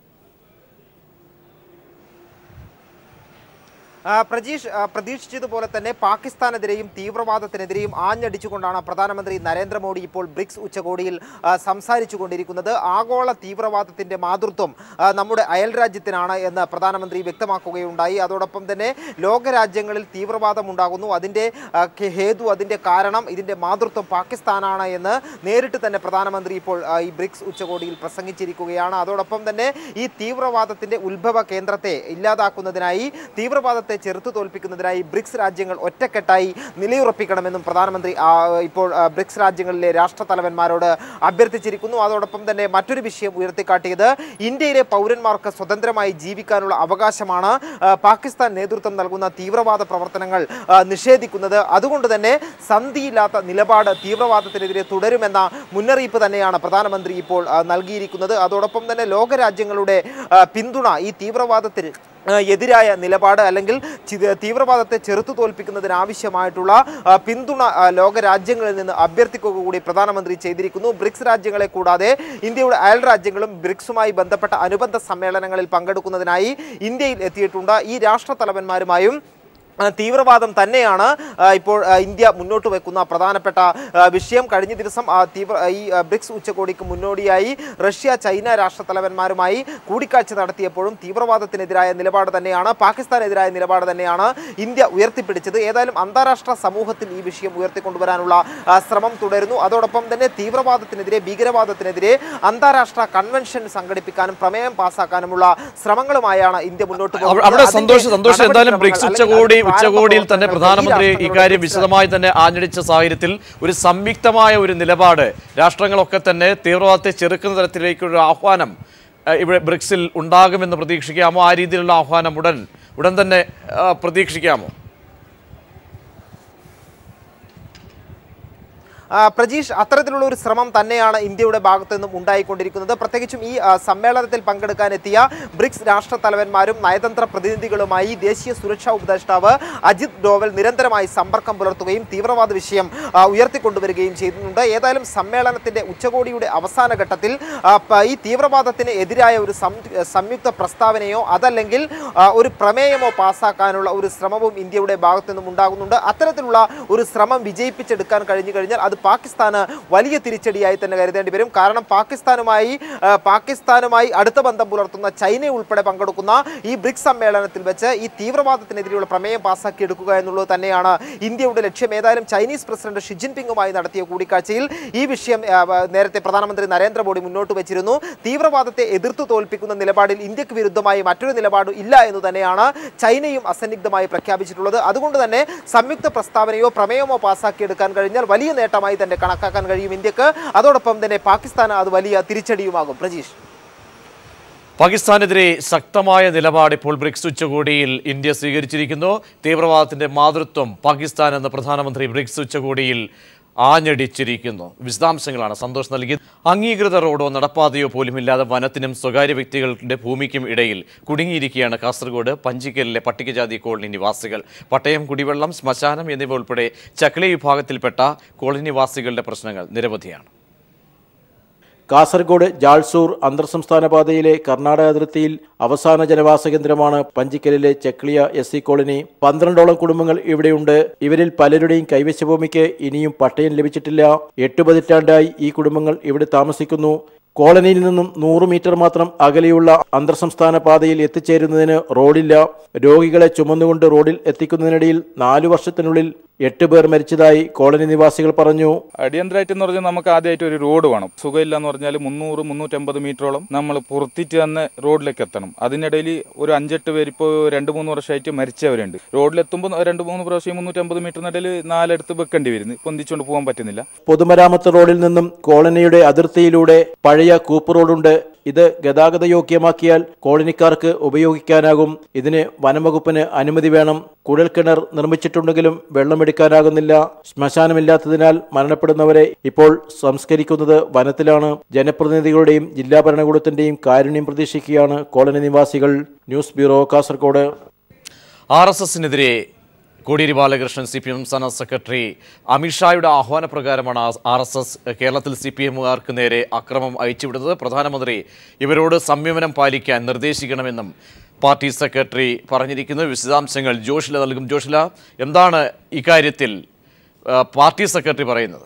ആ, പ്രജീഷ് ആ, പ്രതീക്ഷിച്ചതുപോലെ തന്നെ പാകിസ്ഥാനെതിരെയും തീവ്രവാദത്തിനെതിരെയും ആഞ്ഞടിച്ചുകൊണ്ടാണ് പ്രധാനമന്ത്രി നരേന്ദ്രമോദി ഇപ്പോൾ ബ്രിക്സ് ഉച്ചകോടിയിൽ ആ, സംസാരിച്ചു കൊണ്ടിരിക്കുന്നത് ആഗോള തീവ്രവാദത്തിന്റെ മാതൃത്വം ആ, നമ്മുടെ അയൽ രാജ്യത്തിനാണ് എന്ന് പ്രധാനമന്ത്രി വ്യക്തമാക്കുകയുണ്ടായി അതോടൊപ്പം തന്നെ ലോകരാജ്യങ്ങളിൽ തീവ്രവാദം ഉണ്ടാകുന്നു അതിന്റെ ആ, കെ- ഹേതു അതിന്റെ കാരണം ഇതിന്റെ മാതൃത്വം പാകിസ്ഥാനാണ് എന്ന് നേരിട്ട് തന്നെ പ്രധാനമന്ത്രി ഇപ്പോൾ ആ, ഈ ബ്രിക്സ് ഉച്ചകോടിയിൽ പ്രസംഗിച്ചിരിക്കുകയാണ് അതോടൊപ്പം തന്നെ ഈ തീവ്രവാദത്തിന്റെ ഉത്ഭവ കേന്ദ്രത്തെ ഇല്ലാതാക്കുന്നതിനായി തീവ്രവാദത്തെ ചെറുത്തു തോൽപ്പിക്കുന്നതിനായി ബ്രിക്സ് രാജ്യങ്ങൾ ഒറ്റക്കെട്ടായി നിലയുറപ്പിക്കണമെന്നും പ്രധാനമന്ത്രി ആ, ഇപ്പോൾ ആ, ബ്രിക്സ് രാജ്യങ്ങളിലെ രാഷ്ട്രത്തലവന്മാരോട് അഭ്യർത്ഥിച്ചിരിക്കുന്നു അതോടൊപ്പം തന്നെ മറ്റൊരു വിഷയം ഉയർത്തിക്കാട്ടിയത് ഇന്ത്യയിലെ പൗരന്മാർക്ക് സ്വതന്ത്രമായി ജീവിക്കാനുള്ള അവകാശമാണ് ആ, പാകിസ്ഥാൻ നേതൃത്വം നൽകുന്ന തീവ്രവാദ പ്രവർത്തനങ്ങൾ ആ, നിഷേധിക്കുന്നത് അതുകൊണ്ട് തന്നെ സന്ധിയില്ലാത്ത നിലപാട് തീവ്രവാദത്തിനെതിരെ തുടരുമെന്ന മുന്നറിയിപ്പ് തന്നെയാണ് പ്രധാനമന്ത്രി ഇപ്പോൾ ആ, നൽകിയിരിക്കുന്നത് അതോടൊപ്പം തന്നെ ലോകരാജ്യങ്ങളുടെ ആ, പിന്തുണ ഈ തീവ്രവാദത്തിന് ആ, എതിരായ നിലപാട് അല്ലെങ്കിൽ ചി- തീവ്രവാദത്തെ ചെറുത്തു തോൽപ്പിക്കുന്നതിനാവശ്യമായിട്ടുള്ള ആ, പിന്തുണ ആ, ലോകരാജ്യങ്ങളിൽ നിന്ന് അഭ്യർത്ഥിക്കുക കൂടി പ്രധാനമന്ത്രി ചെയ്തിരിക്കുന്നു ബ്രിക്സ് രാജ്യങ്ങളെ കൂടാതെ ഇന്ത്യയുടെ അയൽ രാജ്യങ്ങളും ബ്രിക്സുമായി ബന്ധപ്പെട്ട അനുബന്ധ സമ്മേളനങ്ങളിൽ പങ്കെടുക്കുന്നതിനായി ഇന്ത്യയിൽ എത്തിയിട്ടുണ്ട് ഈ രാഷ്ട്ര തലവന്മാരുമായും ആ, തീവ്രവാദം തന്നെയാണ് ആ, ഇപ്പോൾ ആ, ഇന്ത്യ മുന്നോട്ട് വെക്കുന്ന പ്രധാനപ്പെട്ട ആ, വിഷയം കഴിഞ്ഞ ദിവസം ആ, തീവ്ര ഈ ആ, ബ്രിക്സ് ഉച്ചകോടിക്ക് മുന്നോടിയായി റഷ്യ ചൈന രാഷ്ട്രത്തലവന്മാരുമായി കൂടിക്കാഴ്ച നടത്തിയപ്പോഴും തീവ്രവാദത്തിനെതിരായ നിലപാട് തന്നെയാണ് പാകിസ്ഥാനെതിരായ നിലപാട് തന്നെയാണ് ഇന്ത്യ ഉയർത്തിപ്പിടിച്ചത് ഏതായാലും അന്താരാഷ്ട്ര സമൂഹത്തിൽ ഈ വിഷയം ഉയർത്തിക്കൊണ്ടുവരാനുള്ള ആ, ശ്രമം തുടരുന്നു അതോടൊപ്പം തന്നെ തീവ്രവാദത്തിനെതിരെ ഭീകരവാദത്തിനെതിരെ അന്താരാഷ്ട്ര കൺവെൻഷൻ സംഘടിപ്പിക്കാനും പ്രമേയം പാസാക്കാനുമുള്ള ശ്രമങ്ങളുമായാണ് ഇന്ത്യ മുന്നോട്ട് അവ- അവിടെ സന്തോഷ് സന്തോഷ് എന്തായാലും ബ്രിക്സ് ഉച്ചകോടി ഉച്ചകോടിയിൽ തന്നെ പ്രധാനമന്ത്രി ഇക്കാര്യം വിശദമായി തന്നെ ആഞ്ഞടിച്ച സാഹചര്യത്തിൽ ഒരു സംയുക്തമായ ഒരു നിലപാട് രാഷ്ട്രങ്ങളൊക്കെ തന്നെ തീവ്രവാദത്തെ ചെറുക്കുന്ന തരത്തിലേക്കൊരു ആഹ്വാനം ഏഹ്, ഇവിടെ ബ്രിക്സിൽ ഉണ്ടാകുമെന്ന് പ്രതീക്ഷിക്കാമോ ആ രീതിയിലുള്ള ആഹ്വാനം ഉടൻ ഉടൻ തന്നെ ആ, പ്രതീക്ഷിക്കാമോ ആ, പ്രജീഷ് അത്തരത്തിലുള്ള ഒരു ശ്രമം തന്നെയാണ് ഇന്ത്യയുടെ ഭാഗത്തു നിന്നും ഉണ്ടായിക്കൊണ്ടിരിക്കുന്നത് പ്രത്യേകിച്ചും ഈ ആ, സമ്മേളനത്തിൽ പങ്കെടുക്കാനെത്തിയ ബ്രിക്സ് രാഷ്ട്ര തലവന്മാരും നയതന്ത്ര പ്രതിനിധികളുമായി ദേശീയ സുരക്ഷാ ഉപദേഷ്ടാവ് അജിത് ഡോവൽ നിരന്തരമായി സമ്പർക്കം പുലർത്തുകയും തീവ്രവാദ വിഷയം ആ, ഉയർത്തിക്കൊണ്ടുവരികയും ചെയ്യുന്നുണ്ട് ഏതായാലും സമ്മേളനത്തിന്റെ ഉച്ചകോടിയുടെ അവസാന ഘട്ടത്തിൽ ആ, പ- ഈ തീവ്രവാദത്തിന് എതിരായ ഒരു സം- സംയുക്ത പ്രസ്താവനയോ അതല്ലെങ്കിൽ ആ, ഒരു പ്രമേയമോ പാസ്സാക്കാനുള്ള ഒരു ശ്രമവും ഇന്ത്യയുടെ ഭാഗത്തു നിന്നും ഉണ്ടാകുന്നുണ്ട് അത്തരത്തിലുള്ള ഒരു ശ്രമം വിജയിപ്പിച്ചെടുക്കാൻ കഴിഞ്ഞു കഴിഞ്ഞാൽ അത് പാകിസ്ഥാന് വലിയ തിരിച്ചടിയായി തന്നെ കരുതേണ്ടി വരും കാരണം പാകിസ്ഥാനുമായി ആ, പാകിസ്ഥാനുമായി അടുത്ത ബന്ധം പുലർത്തുന്ന ചൈന ഉൾപ്പെടെ പങ്കെടുക്കുന്ന ഈ ബ്രിക്സ് സമ്മേളനത്തിൽ വെച്ച് ഈ തീവ്രവാദത്തിനെതിരെയുള്ള പ്രമേയം പാസ്സാക്കിയെടുക്കുക എന്നുള്ളത് തന്നെയാണ് ഇന്ത്യയുടെ ലക്ഷ്യം ഏതായാലും ചൈനീസ് പ്രസിഡന്റ് ഷി ജിൻപിങ്ങുമായി നടത്തിയ കൂടിക്കാഴ്ചയിൽ ഈ വിഷയം ആ, ആ, നേരത്തെ പ്രധാനമന്ത്രി നരേന്ദ്രമോദി മുന്നോട്ട് വെച്ചിരുന്നു തീവ്രവാദത്തെ എതിർത്തു തോൽപ്പിക്കുന്ന നിലപാടിൽ ഇന്ത്യക്ക് വിരുദ്ധമായി മറ്റൊരു നിലപാട് ഇല്ല എന്ന് തന്നെയാണ് ചൈനയും അസന്നിഗ്ധമായി പ്രഖ്യാപിച്ചിട്ടുള്ളത് അതുകൊണ്ട് തന്നെ സംയുക്ത പ്രസ്താവനയോ പ്രമേയമോ പാസ്സാക്കിയെടുക്കാൻ കഴിഞ്ഞാൽ വലിയ നേട്ടമായി തന്നെ കണക്കാക്കാൻ കഴിയും ഇന്ത്യക്ക് അതോടൊപ്പം തന്നെ പാകിസ്ഥാന് അത് വലിയ തിരിച്ചടിയുമാകും പ്രജീഷ് പാകിസ്ഥാനെതിരെ ശക്തമായ നിലപാട് ഇപ്പോൾ ബ്രിക്സ് ഉച്ചകോടിയിൽ ഇന്ത്യ സ്വീകരിച്ചിരിക്കുന്നു തീവ്രവാദത്തിന്റെ മാതൃത്വം പാകിസ്ഥാൻ എന്ന പ്രധാനമന്ത്രി ബ്രിക്സ് ഉച്ചകോടിയിൽ ആഞ്ഞടിച്ചിരിക്കുന്നു വിശദാംശങ്ങളാണ് സന്തോഷ് നൽകിയത് അംഗീകൃത റോഡോ നടപ്പാതയോ പോലുമില്ലാതെ വനത്തിനും സ്വകാര്യ വ്യക്തികളുടെ ഭൂമിക്കും ഇടയിൽ കുടുങ്ങിയിരിക്കുകയാണ് കാസർഗോഡ് പഞ്ചിക്കലിലെ പട്ടികജാതി കോളനി നിവാസികൾ പട്ടയം കുടിവെള്ളം ശ്മശാനം എന്നിവ ഉൾപ്പെടെ ചക്ലി വിഭാഗത്തിൽപ്പെട്ട കോളനി നിവാസികളുടെ പ്രശ്നങ്ങൾ നിരവധിയാണ് കാസർഗോഡ് ജാൾസൂർ അന്തർ സംസ്ഥാന പാതയിലെ കർണാടക അതിർത്തിയിൽ അവസാന ജനവാസ കേന്ദ്രമാണ് പഞ്ചിക്കലിലെ ചെക്ലിയ എസ് സി കോളനി പന്ത്രണ്ടോളം കുടുംബങ്ങൾ ഇവിടെയുണ്ട് ഇവരിൽ പലരുടെയും കൈവശ ഭൂമിക്ക് ഇനിയും പട്ടയം ലഭിച്ചിട്ടില്ല എട്ട് പതിറ്റാണ്ടായി ഈ കുടുംബങ്ങൾ ഇവിടെ താമസിക്കുന്നു കോളനിയിൽ നിന്നും നൂറ് മീറ്റർ മാത്രം അകലെയുള്ള അന്തർ സംസ്ഥാന പാതയിൽ എത്തിച്ചേരുന്നതിന് റോഡില്ല രോഗികളെ ചുമന്നുകൊണ്ട് റോഡിൽ എത്തിക്കുന്നതിനിടയിൽ നാലു വർഷത്തിനുള്ളിൽ എട്ട് പേർ മരിച്ചതായി കോളനി നിവാസികൾ പറഞ്ഞു അടിയന്തരമായിട്ട് എന്ന് പറഞ്ഞാൽ നമുക്ക് ആദ്യമായിട്ട് ഒരു റോഡ് വേണം സുഖമില്ല എന്ന് പറഞ്ഞാൽ മുന്നൂറ് മുന്നൂറ്റമ്പത് മീറ്ററോളം നമ്മൾ പുറത്തിട്ട് തന്നെ റോഡിലേക്ക് എത്തണം അതിനിടയിൽ ഒരു അഞ്ചെട്ട് പേര് ഇപ്പോൾ രണ്ട് മൂന്ന് വർഷമായിട്ട് മരിച്ചവരുണ്ട് റോഡിലെത്തുമ്പോൾ രണ്ട് മൂന്ന് പ്രാവശ്യം മുന്നൂറ്റമ്പത് മീറ്ററിനിടയിൽ നാലെടുത്ത് വെക്കേണ്ടി വരുന്നു പൊന്തിച്ചുകൊണ്ട് പോകാൻ പറ്റുന്നില്ല പൊതുമരാമത്ത് റോഡിൽ നിന്നും കോളനിയുടെ അതിർത്തിയിലൂടെ പഴയ കൂപ്പ് റോഡുണ്ട് ഇത് ഗതാഗത യോഗ്യമാക്കിയാൽ കോളനിക്കാർക്ക് ഉപയോഗിക്കാനാകും ഇതിന് വനംവകുപ്പിന് അനുമതി വേണം കുഴൽക്കിണർ നിർമ്മിച്ചിട്ടുണ്ടെങ്കിലും വെള്ളമെടുക്കാനാകുന്നില്ല ശ്മശാനമില്ലാത്തതിനാൽ മരണപ്പെടുന്നവരെ ഇപ്പോൾ സംസ്കരിക്കുന്നത് വനത്തിലാണ് ജനപ്രതിനിധികളുടെയും ജില്ലാ ഭരണകൂടത്തിന്റെയും കാരുണ്യം പ്രതീക്ഷിക്കുകയാണ് കോളനി നിവാസികൾ news bureau Kasaragod R S എസിനെതിരെ Kodiyeri Balakrishnan C P M സംസ്ഥാന സെക്രട്ടറി അമിത്ഷായുടെ ആഹ്വാനപ്രകാരമാണ് ആർ എസ് എസ് കേരളത്തിൽ സി പി എമ്മുകാർക്ക് നേരെ അക്രമം അയച്ചുവിടുന്നത് പ്രധാനമന്ത്രി ഇവരോട് സംയമനം പാലിക്കാൻ നിർദ്ദേശിക്കണമെന്നും പാർട്ടി സെക്രട്ടറി പറഞ്ഞിരിക്കുന്നു വിശദാംശങ്ങൾ ജോഷില നൽകും ജോഷില എന്താണ് ഇക്കാര്യത്തിൽ ആ, പാർട്ടി സെക്രട്ടറി പറയുന്നത്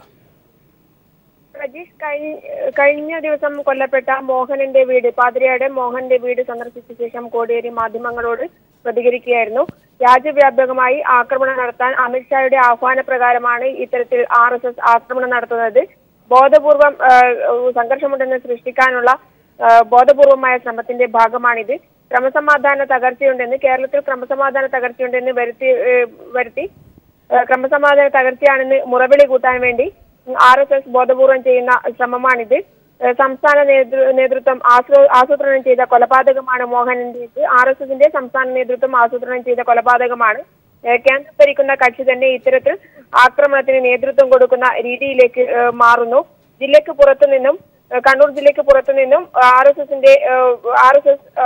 പ്രജീഷ് കഴി- കഴിഞ്ഞ ദിവസം കൊല്ലപ്പെട്ട മോഹനന്റെ വീട് പാതിരയുടെ മോഹന്റെ വീട് സന്ദർശിച്ച ശേഷം കോടിയേരി മാധ്യമങ്ങളോട് പ്രതികരിക്കുകയായിരുന്നു രാജ്യവ്യാപകമായി ആക്രമണം നടത്താൻ അമിത്ഷായുടെ ആഹ്വാനപ്രകാരമാണ് ഇത്തരത്തിൽ ആർ എസ് എസ് ആക്രമണം നടത്തുന്നത് ബോധപൂർവം ആ, സംഘർഷമുണ്ടെന്ന് സൃഷ്ടിക്കാനുള്ള ആ, ബോധപൂർവമായ ശ്രമത്തിന്റെ ഭാഗമാണിത് ക്രമസമാധാന തകർച്ചയുണ്ടെന്ന് കേരളത്തിൽ ക്രമസമാധാന തകർച്ചയുണ്ടെന്ന് വരുത്തി ഏ, വരുത്തി ഏ, ക്രമസമാധാന തകർച്ചയാണെന്ന് മുറവിളി കൂട്ടാൻ വേണ്ടി ആർ എസ് എസ് ബോധപൂർവം ചെയ്യുന്ന ശ്രമമാണിത് ഏ, സംസ്ഥാന നേതൃ- നേതൃത്വം ആസൂ- ആസൂത്രണം ചെയ്ത കൊലപാതകമാണ് മോഹനന്റേത് ആർ എസ് എസിന്റെ സംസ്ഥാന നേതൃത്വം ആസൂത്രണം ചെയ്ത കൊലപാതകമാണ് ഏ, കേന്ദ്രം ഭരിക്കുന്ന കക്ഷി തന്നെ ഇത്തരത്തിൽ ആക്രമണത്തിന് നേതൃത്വം കൊടുക്കുന്ന രീതിയിലേക്ക് ഏ, മാറുന്നു ജില്ലയ്ക്ക് പുറത്തു നിന്നും ഏ, കണ്ണൂർ ജില്ലയ്ക്ക് പുറത്തു നിന്നും ആർ എസ് എസിന്റെ ആർ എസ് എസ്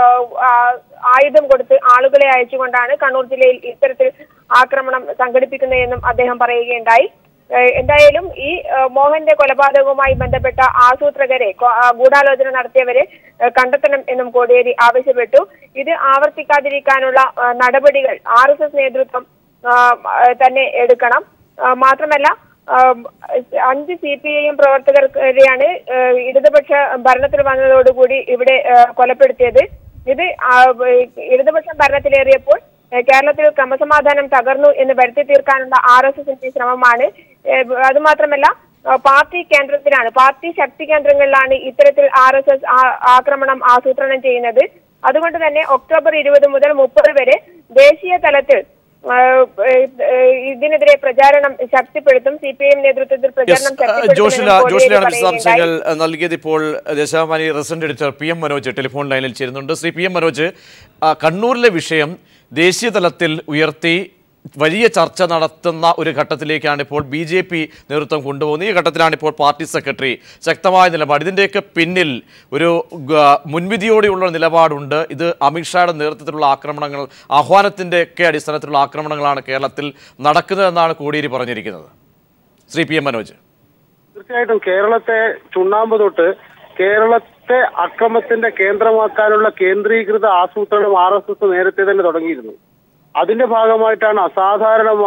ആയുധം കൊടുത്ത് ആളുകളെ അയച്ചുകൊണ്ടാണ് കണ്ണൂർ ജില്ലയിൽ ഇത്തരത്തിൽ ആക്രമണം സംഘടിപ്പിക്കുന്നതെന്നും അദ്ദേഹം പറയുകയുണ്ടായി ഏഹ് എന്തായാലും ഈ ഏഹ് മോഹന്റെ കൊലപാതകവുമായി ബന്ധപ്പെട്ട ആസൂത്രകരെ കൊ- ആ ഗൂഢാലോചന നടത്തിയവരെ ഏഹ് കണ്ടെത്തണം എന്നും കോടിയേരി ആവശ്യപ്പെട്ടു ഇത് ആവർത്തിക്കാതിരിക്കാനുള്ള ഏഹ് നടപടികൾ ആർ എസ് എസ് നേതൃത്വം ആഹ് ഏഹ് തന്നെ എടുക്കണം ആഹ് മാത്രമല്ല ആഹ് അഞ്ച് സി പി ഐ എം പ്രവർത്തകർക്കെതിരെയാണ് ഏഹ് ഇടതുപക്ഷ ഭരണത്തിൽ വന്നതോടുകൂടി ഇവിടെ ഏഹ് കൊലപ്പെടുത്തിയത് ഇത് ആ- ഇടതുപക്ഷം ഭരണത്തിലേറിയപ്പോൾ ഏഹ് കേരളത്തിൽ ക്രമസമാധാനം തകർന്നു എന്ന് വരുത്തി തീർക്കാനുള്ള ആർ എസ് എസിന്റെ ശ്രമമാണ് ഏഹ് അതുമാത്രമല്ല ആ, പാർട്ടി കേന്ദ്രത്തിലാണ് പാർട്ടി ശക്തി കേന്ദ്രങ്ങളിലാണ് ഇത്തരത്തിൽ ആർ എസ് എസ് ആക്രമണം ആസൂത്രണം ചെയ്യുന്നത് അതുകൊണ്ട് തന്നെ ഒക്ടോബർ ഇരുപത് മുതൽ മുപ്പത് വരെ ദേശീയ തലത്തിൽ ആ, ഏഹ് ഇതിനെതിരെ പ്രചാരണം ശക്തിപ്പെടുത്തും സി പി ഐ എം നേതൃത്വത്തിൽ പ്രചാരണം ജോഷില ശക്തിപ്പെടുത്തുമെന്നും ജോഷിലാണ് കോടിയേരി വിശദാംശങ്ങൾ പറയുകയുണ്ടായി. നൽകിയത് ഇപ്പോൾ Deshabhimani resident editor P M Manoj telephone ലൈനിൽ ചേരുന്നുണ്ട് ശ്രീ പി എം മനോജ് ആ, കണ്ണൂരിലെ വിഷയം ദേശീയ തലത്തിൽ ഉയർത്തി വലിയ ചർച്ച നടത്തുന്ന ഒരു ഘട്ടത്തിലേക്കാണ് ഇപ്പോൾ ബി ജെ പി നേതൃത്വം കൊണ്ടുപോകുന്നത് ഈ ഘട്ടത്തിലാണ് ഇപ്പോൾ പാർട്ടി സെക്രട്ടറി ശക്തമായ നിലപാട് ഇതിൻ്റെയൊക്കെ പിന്നിൽ ഒരു ഗ- മുൻവിധിയോടെയുള്ള നിലപാടുണ്ട് ഇത് അമിത്ഷായുടെ നേതൃത്വത്തിലുള്ള ആക്രമണങ്ങൾ ആഹ്വാനത്തിൻ്റെ ഒക്കെ അടിസ്ഥാനത്തിലുള്ള ആക്രമണങ്ങളാണ് കേരളത്തിൽ നടക്കുന്നതെന്നാണ് കോടിയേരി പറഞ്ഞിരിക്കുന്നത് ശ്രീ പി എം മനോജ് തീർച്ചയായിട്ടും കേരളത്തെ ചുണ്ണാമ്പ് തൊട്ട് കേരളത്തെ അക്രമത്തിന്റെ കേന്ദ്രമാക്കാനുള്ള കേന്ദ്രീകൃത ആസൂത്രണം ആർ എസ് എസ് നേരത്തെ തന്നെ തുടങ്ങിയിരുന്നു അതിന്റെ ഭാഗമായിട്ടാണ് അസാധാരണമായി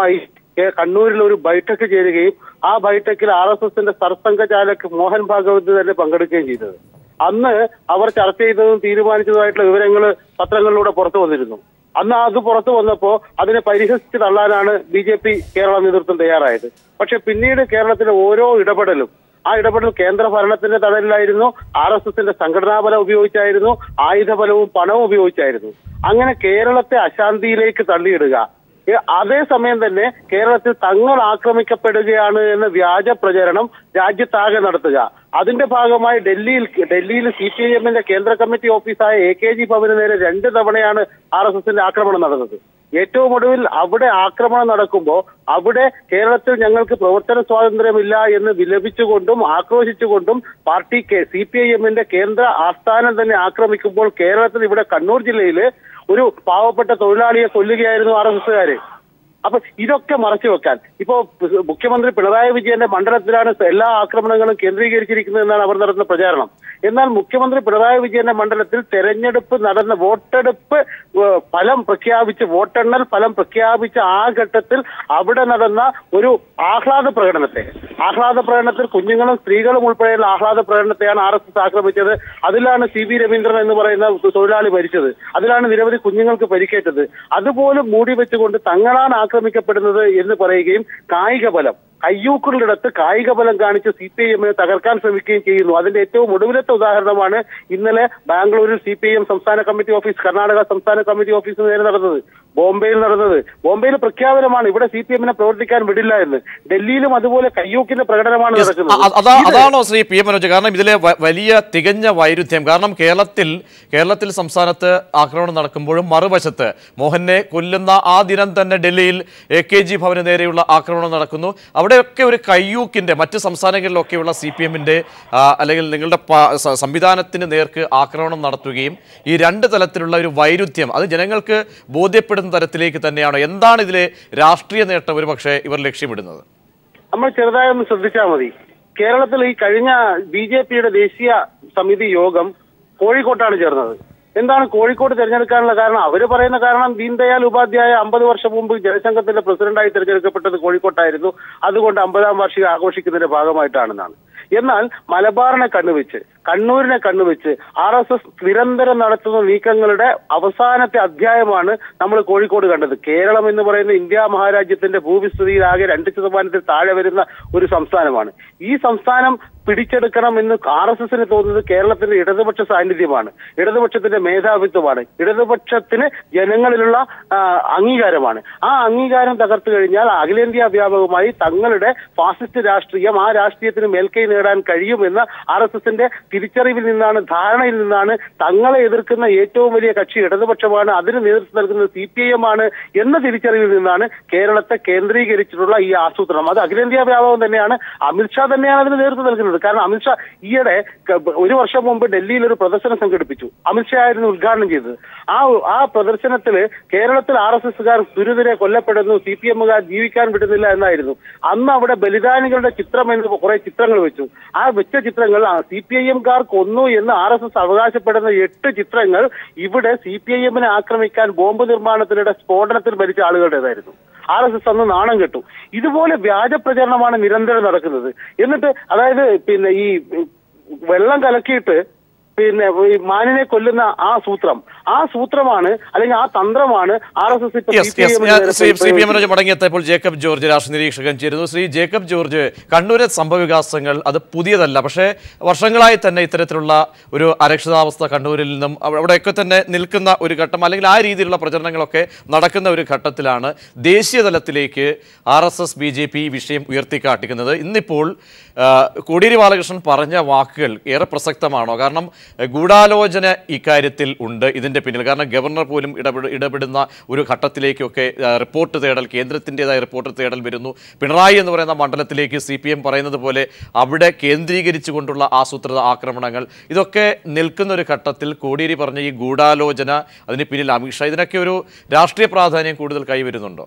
കെ- കണ്ണൂരിൽ ഒരു ബൈഠക്ക് ചേരുകയും ആ ബൈഠക്കിൽ ആർ എസ് എസിന്റെ സർസംഘചാലക് മോഹൻ ഭാഗവത് തന്നെ പങ്കെടുക്കുകയും ചെയ്തത് അന്ന് അവർ ചർച്ച ചെയ്തതും തീരുമാനിച്ചതുമായിട്ടുള്ള വിവരങ്ങൾ പത്രങ്ങളിലൂടെ പുറത്തു വന്നിരുന്നു അന്ന് അത് പുറത്തു വന്നപ്പോൾ അതിനെ പരിഹസിച്ച് തള്ളാനാണ് ബി ജെ പി കേരള നേതൃത്വം തയ്യാറായത് പക്ഷെ പിന്നീട് കേരളത്തിലെ ഓരോ ഇടപെടലും ആ ഇടപെടൽ കേന്ദ്ര ഭരണത്തിന്റെ തടലിലായിരുന്നു ആർ എസ് എസിന്റെ സംഘടനാബലം ഉപയോഗിച്ചായിരുന്നു ആയുധബലവും പണവും ഉപയോഗിച്ചായിരുന്നു അങ്ങനെ കേരളത്തെ അശാന്തിയിലേക്ക് തള്ളിയിടുക ഏ, അതേസമയം തന്നെ കേരളത്തിൽ തങ്ങൾ ആക്രമിക്കപ്പെടുകയാണ് എന്ന വ്യാജ പ്രചരണം രാജ്യത്താകെ നടത്തുക അതിന്റെ ഭാഗമായി ഡൽഹിയിൽ ഡൽഹിയിൽ സി പി ഐ എമ്മിന്റെ കേന്ദ്ര കമ്മിറ്റി ഓഫീസായ എ കെ ജി ഭവന് നേരെ രണ്ട് തവണയാണ് ആർ എസ് എസിന്റെ ആക്രമണം നടന്നത് ഏറ്റവും ഒടുവിൽ അവിടെ ആക്രമണം നടക്കുമ്പോൾ അവിടെ കേരളത്തിൽ ഞങ്ങൾക്ക് പ്രവർത്തന സ്വാതന്ത്ര്യമില്ല എന്ന് വിലപിച്ചുകൊണ്ടും ആക്രോശിച്ചുകൊണ്ടും പാർട്ടി സി പി ഐ എമ്മിന്റെ കേന്ദ്ര ആസ്ഥാനം തന്നെ ആക്രമിക്കുമ്പോൾ കേരളത്തിൽ ഇവിടെ കണ്ണൂർ ജില്ലയിൽ ഒരു പാവപ്പെട്ട തൊഴിലാളിയെ കൊല്ലുകയായിരുന്നു ആർ എസ് എസുകാര് അപ്പൊ ഇതൊക്കെ മറച്ചു വെക്കാൻ ഇപ്പോ മുഖ്യമന്ത്രി പിണറായി വിജയന്റെ മണ്ഡലത്തിലാണ് എല്ലാ ആക്രമണങ്ങളും കേന്ദ്രീകരിച്ചിരിക്കുന്നത് എന്നാണ് അവർ നടത്തുന്ന പ്രചാരണം എന്നാൽ മുഖ്യമന്ത്രി പിണറായി വിജയന്റെ മണ്ഡലത്തിൽ തെരഞ്ഞെടുപ്പ് നടന്ന വോട്ടെടുപ്പ് ഏഹ്, ഫലം പ്രഖ്യാപിച്ച് വോട്ടെണ്ണൽ ഫലം പ്രഖ്യാപിച്ച ആ ഘട്ടത്തിൽ അവിടെ നടന്ന ഒരു ആഹ്ലാദ പ്രകടനത്തെ ആഹ്ലാദ പ്രകടനത്തിൽ കുഞ്ഞുങ്ങളും സ്ത്രീകളും ഉൾപ്പെടെയുള്ള ആഹ്ലാദ പ്രകടനത്തെയാണ് ആർ എസ് എസ് ആക്രമിച്ചത് അതിലാണ് സി വി രവീന്ദ്രൻ എന്ന് പറയുന്ന തൊഴിലാളി മരിച്ചത് അതിലാണ് നിരവധി കുഞ്ഞുങ്ങൾക്ക് പരിക്കേറ്റത് അതുപോലും മൂടി വെച്ചുകൊണ്ട് തങ്ങളാണ് ആക്രമിക്കപ്പെടുന്നത് എന്ന് പറയുകയും കായിക ബലം കയ്യൂക്കുള്ളിടത്ത് കായിക ബലം കാണിച്ച് സി പി ഐ എമ്മിനെ തകർക്കാൻ ശ്രമിക്കുകയും ചെയ്യുന്നു അതിന്റെ ഏറ്റവും ഒടുവിലത്തെ ഉദാഹരണമാണ് ഇന്നലെ ബാംഗ്ലൂരിൽ സി പി ഐ എം സംസ്ഥാന കമ്മിറ്റി ഓഫീസ് കർണാടക സംസ്ഥാന കമ്മിറ്റി ഓഫീസിന് നേരെ നടന്നത് ബോംബെയിൽ നടന്നത് ബോംബെയിൽ പ്രഖ്യാപനമാണ് ഇവിടെ സി പി എമ്മിനെ പ്രവർത്തിക്കാൻ വിടില്ല എന്ന് ഡൽഹിയിലും അതുപോലെ കയ്യൂക്കിന്റെ പ്രകടനമാണ് അ- നടക്കുന്നത് അതാ ഇത് അതാണോ ശ്രീ പി എം മനോജ് കാരണം ഇതിലെ വ- വലിയ തികഞ്ഞ വൈരുദ്ധ്യം കാരണം കേരളത്തിൽ കേരളത്തിൽ സംസ്ഥാനത്ത് ആക്രമണം നടക്കുമ്പോഴും മറുവശത്ത് മോഹനെ കൊല്ലുന്ന ആ ദിനം തന്നെ ഡൽഹിയിൽ എ കെ ജി ഭവന് നേരെയുള്ള ആക്രമണം നടക്കുന്നു അവിടെയൊക്കെ ഒരു കയ്യൂക്കിന്റെ മറ്റ് സംസ്ഥാനങ്ങളിലൊക്കെയുള്ള സി പി എമ്മിന്റെ അല്ലെങ്കിൽ നിങ്ങളുടെ പ- സ- സംവിധാനത്തിന് നേർക്ക് ആക്രമണം നടത്തുകയും ഈ രണ്ട് തലത്തിലുള്ള ഒരു വൈരുദ്ധ്യം അത് ജനങ്ങൾക്ക് ബോധ്യപ്പെടുന്ന തരത്തിലേക്ക് തന്നെയാണോ എന്താണ് ഇതിലെ രാഷ്ട്രീയ നേട്ടം ഒരു പക്ഷേ ഇവർ ലക്ഷ്യമിടുന്നത് നമ്മൾ ചെറുതായി ഒന്ന് ശ്രദ്ധിച്ചാൽ മതി കേരളത്തിൽ ഈ കഴിഞ്ഞ ബി ജെ പിയുടെ ദേശീയ സമിതി യോഗം കോഴിക്കോട്ടാണ് ചേർന്നത് എന്താണ് കോഴിക്കോട് തിരഞ്ഞെടുക്കാനുള്ള കാരണം അവര് പറയുന്ന കാരണം ദീൻദയാൽ ഉപാധ്യായ അമ്പത് വർഷം മുമ്പ് ജനസംഘത്തിന്റെ പ്രസിഡന്റായി തിരഞ്ഞെടുക്കപ്പെട്ടത് കോഴിക്കോട്ടായിരുന്നു അതുകൊണ്ട് അമ്പതാം വാർഷികം ആഘോഷിക്കുന്നതിന്റെ ഭാഗമായിട്ടാണെന്നാണ് എന്നാൽ മലബാറിനെ കണ്ണുവെച്ച് കണ്ണൂരിനെ കണ്ണുവെച്ച് ആർ എസ് എസ് നിരന്തരം നടത്തുന്ന നീക്കങ്ങളുടെ അവസാനത്തെ അധ്യായമാണ് നമ്മൾ കോഴിക്കോട് കണ്ടത് കേരളം എന്ന് പറയുന്ന ഇന്ത്യ മഹാരാജ്യത്തിന്റെ ഭൂവിസ്തൃതിയിൽ ആകെ രണ്ട് ശതമാനത്തിൽ താഴെ വരുന്ന ഒരു സംസ്ഥാനമാണ് ഈ സംസ്ഥാനം പിടിച്ചെടുക്കണം എന്ന് ആർ എസ് എസിന് തോന്നുന്നത് കേരളത്തിന്റെ ഇടതുപക്ഷ സാന്നിധ്യമാണ് ഇടതുപക്ഷത്തിന്റെ മേധാവിത്വമാണ് ഇടതുപക്ഷത്തിന് ജനങ്ങളിലുള്ള ആ, അംഗീകാരമാണ് ആ അംഗീകാരം തകർത്തു കഴിഞ്ഞാൽ അഖിലേന്ത്യാ വ്യാപകമായി തങ്ങളുടെ ഫാസിസ്റ്റ് രാഷ്ട്രീയം ആ രാഷ്ട്രീയത്തിന് മേൽക്കൈ നേടാൻ കഴിയുമെന്ന ആർ എസ് എസിന്റെ തിരിച്ചറിവിൽ നിന്നാണ് ധാരണയിൽ നിന്നാണ് തങ്ങളെ എതിർക്കുന്ന ഏറ്റവും വലിയ കക്ഷി ഇടതുപക്ഷമാണ് അതിന് നേതൃത്വം നൽകുന്നത് സി പി ഐ എം ആണ് എന്ന തിരിച്ചറിവിൽ നിന്നാണ് കേരളത്തെ കേന്ദ്രീകരിച്ചിട്ടുള്ള ഈ ആസൂത്രണം അത് അഖിലേന്ത്യാ വ്യാപകം തന്നെയാണ് അമിത്ഷാ തന്നെയാണ് അതിന് നേതൃത്വം നൽകുന്നത് കാരണം അമിത്ഷാ ഈയിടെ ക- ഒരു വർഷം മുമ്പ് ഡൽഹിയിൽ ഒരു പ്രദർശനം സംഘടിപ്പിച്ചു അമിത്ഷാ ആയിരുന്നു ഉദ്ഘാടനം ചെയ്തത് ആ ആ പ്രദർശനത്തില് കേരളത്തിൽ ആർ എസ് എസുകാർ തുരുതിരെ കൊല്ലപ്പെടുന്നു സി പി എമ്മുകാർ ജീവിക്കാൻ വിടുന്നില്ല എന്നായിരുന്നു അന്ന് അവിടെ ബലിദാനികളുടെ ചിത്രം എന്ന് കുറെ ചിത്രങ്ങൾ വെച്ചു ആ വെച്ച ചിത്രങ്ങൾ സി പി ഐ എംകാർ കൊന്നു എന്ന് ആർ എസ് എസ് അവകാശപ്പെടുന്ന എട്ട് ചിത്രങ്ങൾ ഇവിടെ സി പി ഐ എമ്മിനെ ആക്രമിക്കാൻ ബോംബ് നിർമ്മാണത്തിനിടെ സ്ഫോടനത്തിൽ മരിച്ച ആളുകളുടേതായിരുന്നു ആർ എസ് എസ് അന്ന് നാണം കെട്ടു ഇതുപോലെ വ്യാജ പ്രചരണമാണ് നിരന്തരം നടക്കുന്നത് എന്നിട്ട് അതായത് പിന്നെ ഈ വെള്ളം കലക്കിയിട്ട് പിന്നെ ഈ മാനിനെ കൊല്ലുന്ന ആ സൂത്രം ആ സൂത്രമാണ് അല്ലെങ്കിൽ ആ തന്ത്രമാണ് R S S yes yes ഞാൻ ശ്രീ ശ്രീ പി എം മനോജ് മടങ്ങിയെത്തിയപ്പോൾ ജേക്കബ് ജോർജ് രാഷ്ട്രീയ നിരീക്ഷകൻ ചേരുന്നു ശ്രീ ജേക്കബ് ജോർജ് കണ്ണൂരെ സംഭവവികാസങ്ങൾ അത് പുതിയതല്ല പക്ഷേ വർഷങ്ങളായി തന്നെ ഇത്തരത്തിലുള്ള ഒരു അരക്ഷിതാവസ്ഥ കണ്ണൂരിൽ നിന്നും അവ- അവിടെയൊക്കെ തന്നെ നിൽക്കുന്ന ഒരു ഘട്ടം അല്ലെങ്കിൽ ആ രീതിയിലുള്ള പ്രചരണങ്ങളൊക്കെ നടക്കുന്ന ഒരു ഘട്ടത്തിലാണ് ദേശീയ തലത്തിലേക്ക് R S S B J P വിഷയം ഉയർത്തിക്കാട്ടിക്കുന്നത് ഇന്നിപ്പോൾ ആ, കോടിയേരി ബാലകൃഷ്ണൻ പറഞ്ഞ വാക്കുകൾ ഏറെ പ്രസക്തമാണോ കാരണം എ, ഗൂഢാലോചന ഇക്കാര്യത്തിൽ ഉണ്ട് ഇതിന്റെ പിന്നിൽ കാരണം ഗവർണർ പോലും ഇടപെട ഇടപെടുന്ന ഒരു ഘട്ടത്തിലേക്കൊക്കെ ആ, റിപ്പോർട്ട് തേടൽ കേന്ദ്രത്തിൻ്റെതായ റിപ്പോർട്ട് തേടൽ വരുന്നു പിണറായി എന്ന് പറയുന്ന മണ്ഡലത്തിലേക്ക് സി പി എം പറയുന്നത് പോലെ അവിടെ കേന്ദ്രീകരിച്ചുകൊണ്ടുള്ള ആസൂത്രിത ആക്രമണങ്ങൾ ഇതൊക്കെ നിൽക്കുന്ന ഒരു ഘട്ടത്തിൽ കോടിയേരി പറഞ്ഞ ഈ ഗൂഢാലോചന അതിന് പിന്നിൽ അമിത്ഷാ ഇതിനൊക്കെ ഒരു രാഷ്ട്രീയ പ്രാധാന്യം കൂടുതൽ കൈവരുന്നുണ്ടോ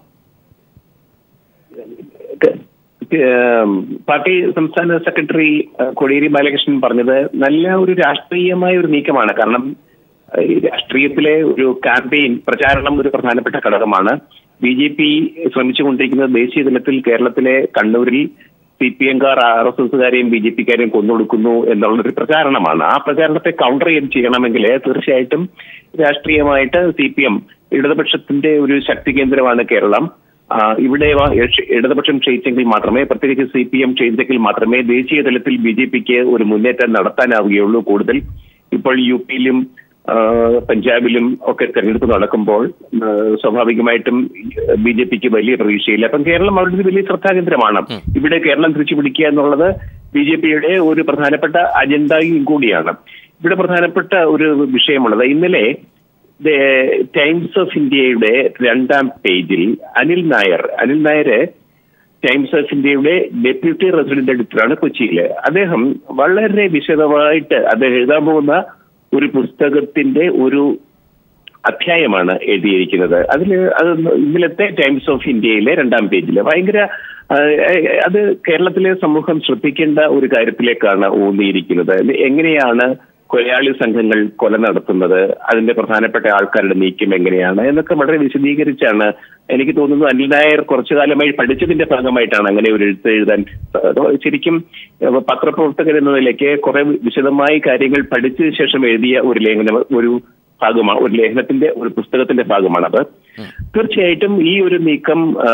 ഏം, പാർട്ടി സംസ്ഥാന സെക്രട്ടറി ഏഹ്, കോടിയേരി ബാലകൃഷ്ണൻ പറഞ്ഞത് നല്ല ഒരു രാഷ്ട്രീയമായ ഒരു നീക്കമാണ് കാരണം ഏഹ്, ഈ രാഷ്ട്രീയത്തിലെ ഒരു ക്യാമ്പയിൻ പ്രചാരണം ഒരു പ്രധാനപ്പെട്ട ഘടകമാണ് ബി ജെ പി ശ്രമിച്ചുകൊണ്ടിരിക്കുന്നത് ദേശീയ തലത്തിൽ കേരളത്തിലെ കണ്ണൂരിൽ സി പി എംകാർ ആർ എസ് എസുകാരെയും ബി ജെ പിക്കാരെയും കൊന്നൊടുക്കുന്നു എന്നുള്ളൊരു പ്രചാരണമാണ് ആ പ്രചാരണത്തെ കൗണ്ടർ ചെയ്ത് ചെയ്യണമെങ്കിൽ തീർച്ചയായിട്ടും രാഷ്ട്രീയമായിട്ട് സി പി എം ഇടതുപക്ഷത്തിന്റെ ഒരു ശക്തി കേന്ദ്രമാണ് കേരളം ആ, ഇവിടെ വ- ഇട- ഇടതുപക്ഷം ക്ഷയിച്ചെങ്കിൽ മാത്രമേ പ്രത്യേകിച്ച് സി പി എം ക്ഷയിച്ചെങ്കിൽ മാത്രമേ ദേശീയ തലത്തിൽ ബി ജെ പിക്ക് ഒരു മുന്നേറ്റം നടത്താനാവുകയുള്ളൂ കൂടുതൽ ഇപ്പോൾ യു പിയിലും ആ, പഞ്ചാബിലും ഒക്കെ തെരഞ്ഞെടുപ്പ് നടക്കുമ്പോൾ ആ, സ്വാഭാവികമായിട്ടും ബി ജെ പിക്ക് വലിയ പ്രതീക്ഷയില്ല അപ്പം കേരളം അവരുടെ ഒരു വലിയ ശ്രദ്ധാകേന്ദ്രമാണ് ഇവിടെ കേരളം തിരിച്ചു പിടിക്കുക എന്നുള്ളത് ബി ജെ പിയുടെ ഒരു പ്രധാനപ്പെട്ട അജണ്ടയും കൂടിയാണ് ഇവിടെ പ്രധാനപ്പെട്ട ഒരു വിഷയമുള്ളത് ഇന്നലെ ദ ടൈംസ് ഓഫ് ഇന്ത്യയുടെ രണ്ടാം പേജിൽ അനിൽ നായർ അനിൽ നായര് ടൈംസ് ഓഫ് ഇന്ത്യയുടെ ഡെപ്യൂട്ടി റെസിഡന്റ് എഡിറ്ററാണ് കൊച്ചിയിൽ അദ്ദേഹം വളരെ വിശദമായിട്ട് അദ്ദേഹം എഴുതാൻ പോകുന്ന ഒരു പുസ്തകത്തിന്റെ ഒരു അധ്യായമാണ് എഴുതിയിരിക്കുന്നത് അതിൽ അത് ഇന്നലത്തെ ടൈംസ് ഓഫ് ഇന്ത്യയിലെ രണ്ടാം പേജിൽ ഭയങ്കര ആ, അത് കേരളത്തിലെ സമൂഹം ശ്രദ്ധിക്കേണ്ട ഒരു കാര്യത്തിലേക്കാണ് ഊന്നിയിരിക്കുന്നത് ഇത് എങ്ങനെയാണ് കൊലയാളി സംഘങ്ങൾ കൊല നടത്തുന്നത് അതിന്റെ പ്രധാനപ്പെട്ട ആൾക്കാരുടെ നീക്കം എങ്ങനെയാണ് എന്നൊക്കെ വളരെ വിശദീകരിച്ചാണ് എനിക്ക് തോന്നുന്നു അനിൽ നായർ കുറച്ചു കാലമായി പഠിച്ചതിന്റെ ഭാഗമായിട്ടാണ് അങ്ങനെ ഒരു എഴുത്ത് എഴുതാൻ ആ, ശരിക്കും ആ, പത്രപ്രവർത്തകൻ എന്ന നിലയ്ക്ക് കുറെ വിശദമായി കാര്യങ്ങൾ പഠിച്ച ശേഷം എഴുതിയ ഒരു ലേഖനം ഒരു ഭാഗമാണ് ഒരു ലേഖനത്തിന്റെ ഒരു പുസ്തകത്തിന്റെ ഭാഗമാണത് തീർച്ചയായിട്ടും ഈ ഒരു നീക്കം ആ,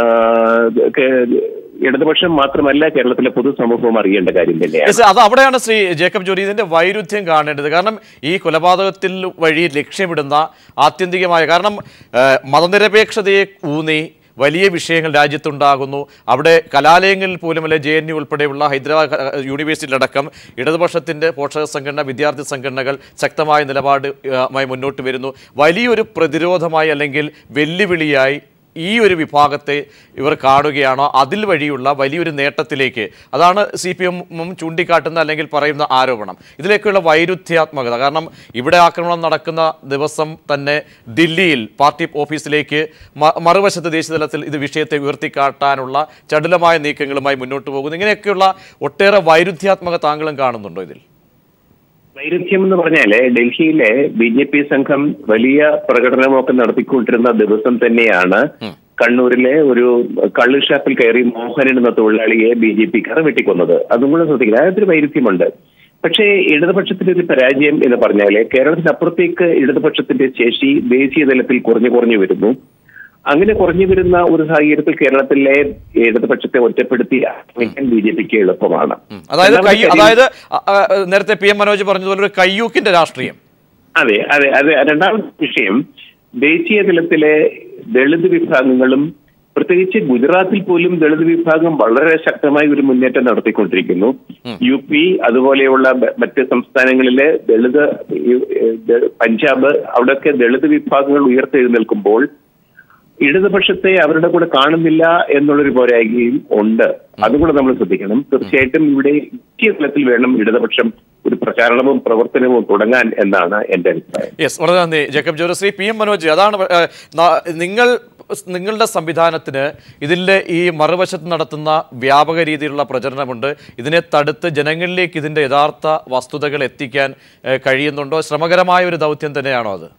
കേ- ഇടതുപക്ഷം മാത്രമല്ല കേരളത്തിലെ പൊതുസമൂഹവും അറിയേണ്ട കാര്യം തന്നെയാണ് യെസ്, അത് അവിടെയാണ് ശ്രീ ജേക്കബ് ജോലി ഇതിന്റെ വൈരുദ്ധ്യം കാണേണ്ടത് കാരണം ഈ കൊലപാതകത്തിൽ വഴി ലക്ഷ്യമിടുന്ന ആത്യന്തികമായ കാരണം ആ, മതനിരപേക്ഷതയെ ഊന്നി വലിയ വിഷയങ്ങൾ രാജ്യത്തുണ്ടാകുന്നു അവിടെ കലാലയങ്ങളിൽ പോലും അല്ലെ ജെ എൻ യു ഉൾപ്പെടെയുള്ള ഹൈദരാബാദ് ആ, യൂണിവേഴ്സിറ്റിയിലടക്കം ഇടതുപക്ഷത്തിന്റെ പോഷക സംഘടന വിദ്യാർത്ഥി സംഘടനകൾ ശക്തമായ നിലപാടുമായി മുന്നോട്ട് വരുന്നു വലിയൊരു പ്രതിരോധമായി അല്ലെങ്കിൽ വെല്ലുവിളിയായി ഈ ഒരു വിഭാഗത്തെ ഇവർ കാണുകയാണോ അതിൽ വഴിയുള്ള വലിയൊരു നേട്ടത്തിലേക്ക് അതാണ് സി പി എമ്മും ചൂണ്ടിക്കാട്ടുന്ന അല്ലെങ്കിൽ പറയുന്ന ആരോപണം ഇതിലേക്കുള്ള വൈരുദ്ധ്യാത്മകത കാരണം ഇവിടെ ആക്രമണം നടക്കുന്ന ദിവസം തന്നെ ദില്ലിയിൽ പാർട്ടി ഓഫീസിലേക്ക് മ- മറുവശത്ത് ദേശീയ തലത്തിൽ ഇത് വിഷയത്തെ ഉയർത്തിക്കാട്ടാനുള്ള ചടുലമായ നീക്കങ്ങളുമായി മുന്നോട്ട് പോകുന്നു ഇങ്ങനെയൊക്കെയുള്ള ഒട്ടേറെ വൈരുദ്ധ്യാത്മക താങ്കളും കാണുന്നുണ്ടോ ഇതിൽ വൈരുദ്ധ്യം എന്ന് പറഞ്ഞാല് ഡൽഹിയിലെ ബി ജെ പി സംഘം വലിയ പ്രകടനമൊക്കെ നടത്തിക്കൊണ്ടിരുന്ന ദിവസം തന്നെയാണ് കണ്ണൂരിലെ ഒരു കള്ള് ഷാപ്പിൽ കയറി മോഹനൻ എന്ന തൊഴിലാളിയെ ബി ജെ പിക്കാർ വെട്ടിക്കൊന്നത് അതും കൂടെ ശ്രദ്ധിക്കണം അതിനകത്തൊരു വൈരുദ്ധ്യമുണ്ട് പക്ഷേ ഇടതുപക്ഷത്തിന്റെ ഒരു പരാജയം എന്ന് പറഞ്ഞാല് കേരളത്തിനപ്പുറത്തേക്ക് ഇടതുപക്ഷത്തിന്റെ ശേഷി ദേശീയ തലത്തിൽ കുറഞ്ഞു കുറഞ്ഞു വരുന്നു അങ്ങനെ കുറഞ്ഞു വരുന്ന ഒരു സാഹചര്യത്തിൽ കേരളത്തിലെ ഇടതുപക്ഷത്തെ ഒറ്റപ്പെടുത്തി ആക്രമിക്കാൻ ബി ജെ പിക്ക് എളുപ്പമാണ് അതായത് കൈ രണ്ടാമത്തെ കാര്യം- അതായത് ആ, ആ, നേരത്തെ പി എം മനോജ് പറഞ്ഞതുപോലെ ഒരു കയ്യൂക്കിന്റെ രാഷ്ട്രീയം അതെ അതെ അതെ രണ്ടാമത്തെ വിഷയം ദേശീയ തലത്തിലെ ദളിത് വിഭാഗങ്ങളും പ്രത്യേകിച്ച് ഗുജറാത്തിൽ പോലും ദളിത് വിഭാഗം വളരെ ശക്തമായ ഒരു മുന്നേറ്റം നടത്തിക്കൊണ്ടിരിക്കുന്നു യു പി അതുപോലെയുള്ള മ- മറ്റ് സംസ്ഥാനങ്ങളിലെ ദളിത് ഈ- ഏഹ് ദ- പഞ്ചാബ് അവിടെയൊക്കെ ദളിത് വിഭാഗങ്ങൾ ഉയർത്തെഴുന്നേൽക്കുമ്പോൾ ഇടതുപക്ഷത്തെ അവരുടെ കൂടെ കാണുന്നില്ല എന്നുള്ളൊരു പോരായ്മയും ഉണ്ട് അതുകൂടെ നമ്മൾ ശ്രദ്ധിക്കണം തീർച്ചയായിട്ടും ഇവിടെ ദേശീയ തലത്തിൽ വേണം ഇടതുപക്ഷം ഒരു പ്രചാരണവും പ്രവർത്തനവും തുടങ്ങാൻ എന്നാണ് എന്റെ അഭിപ്രായം യെസ് വളരെ നന്ദി Jacob George Shri P M Manoj അതാണ് ഏഹ്, ന- നിങ്ങൾ നിങ്ങളുടെ സംവിധാനത്തിന് ഇതിൻ്റെ ഈ മറുവശത്ത് നടത്തുന്ന വ്യാപക രീതിയിലുള്ള പ്രചരണമുണ്ട് ഇതിനെ തടുത്ത് ജനങ്ങളിലേക്ക് ഇതിൻ്റെ യഥാർത്ഥ വസ്തുതകൾ എത്തിക്കാൻ ഏഹ്, കഴിയുന്നുണ്ടോ ശ്രമകരമായ ഒരു ദൗത്യം തന്നെയാണോ അത്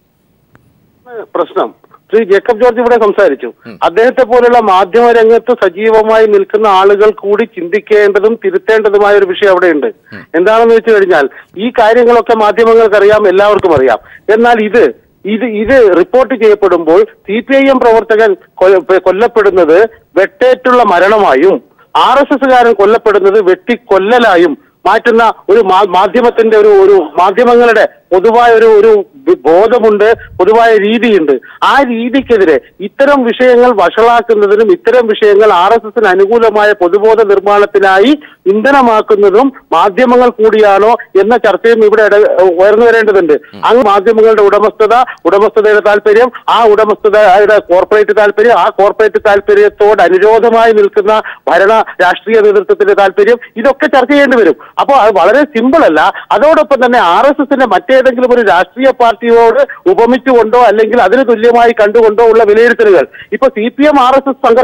പ്രശ്നം ശ്രീ ജേക്കബ് ജോർജ് ഇവിടെ സംസാരിച്ചു അദ്ദേഹത്തെ പോലുള്ള മാധ്യമ രംഗത്ത് സജീവമായി നിൽക്കുന്ന ആളുകൾ കൂടി ചിന്തിക്കേണ്ടതും തിരുത്തേണ്ടതുമായ ഒരു വിഷയം അവിടെയുണ്ട് എന്താണെന്ന് വെച്ച് കഴിഞ്ഞാൽ ഈ കാര്യങ്ങളൊക്കെ മാധ്യമങ്ങൾക്കറിയാം എല്ലാവർക്കും അറിയാം എന്നാൽ ഇത് ഇത് ഇത് റിപ്പോർട്ട് ചെയ്യപ്പെടുമ്പോൾ സി പി ഐ എം പ്രവർത്തകൻ കൊല്ല- കൊല്ലപ്പെടുന്നത് വെട്ടേറ്റുള്ള മരണമായും ആർ എസ് എസുകാരൻ കൊല്ലപ്പെടുന്നത് വെട്ടിക്കൊല്ലലായും മാറ്റുന്ന ഒരു മാ- മാധ്യമത്തിന്റെ ഒരു ഒരു മാധ്യമങ്ങളുടെ പൊതുവായ ഒരു ഒരു ബി- ബോധമുണ്ട് പൊതുവായ രീതിയുണ്ട് ആ രീതിക്കെതിരെ ഇത്തരം വിഷയങ്ങൾ വഷളാക്കുന്നതിനും ഇത്തരം വിഷയങ്ങൾ ആർ എസ് എസിന് അനുകൂലമായ പൊതുബോധ നിർമ്മാണത്തിനായി ഇന്ധനമാക്കുന്നതും മാധ്യമങ്ങൾ കൂടിയാണോ എന്ന ചർച്ചയും ഇവിടെ ഇട- ഉയർന്നു വരേണ്ടതുണ്ട് അങ്ങ് മാധ്യമങ്ങളുടെ ഉടമസ്ഥത ഉടമസ്ഥതയുടെ താല്പര്യം ആ ഉടമസ്ഥതയുടെ കോർപ്പറേറ്റ് താല്പര്യം ആ കോർപ്പറേറ്റ് താല്പര്യത്തോട് അനുരോധമായി നിൽക്കുന്ന ഭരണ രാഷ്ട്രീയ നേതൃത്വത്തിന്റെ താല്പര്യം ഇതൊക്കെ ചർച്ച ചെയ്യേണ്ടി വരും അപ്പോൾ അത് വളരെ സിമ്പിൾ അല്ല അതോടൊപ്പം തന്നെ ആർ എസ് എസിന്റെ മറ്റേതെങ്കിലും ഒരു രാഷ്ട്രീയ പാർട്ടിയോട് ഉപമിച്ചുകൊണ്ടോ അല്ലെങ്കിൽ അതിന് തുല്യമായി കണ്ടുകൊണ്ടോ ഉള്ള വിലയിരുത്തലുകൾ ഇപ്പൊ C P M R S S സംഘർഷം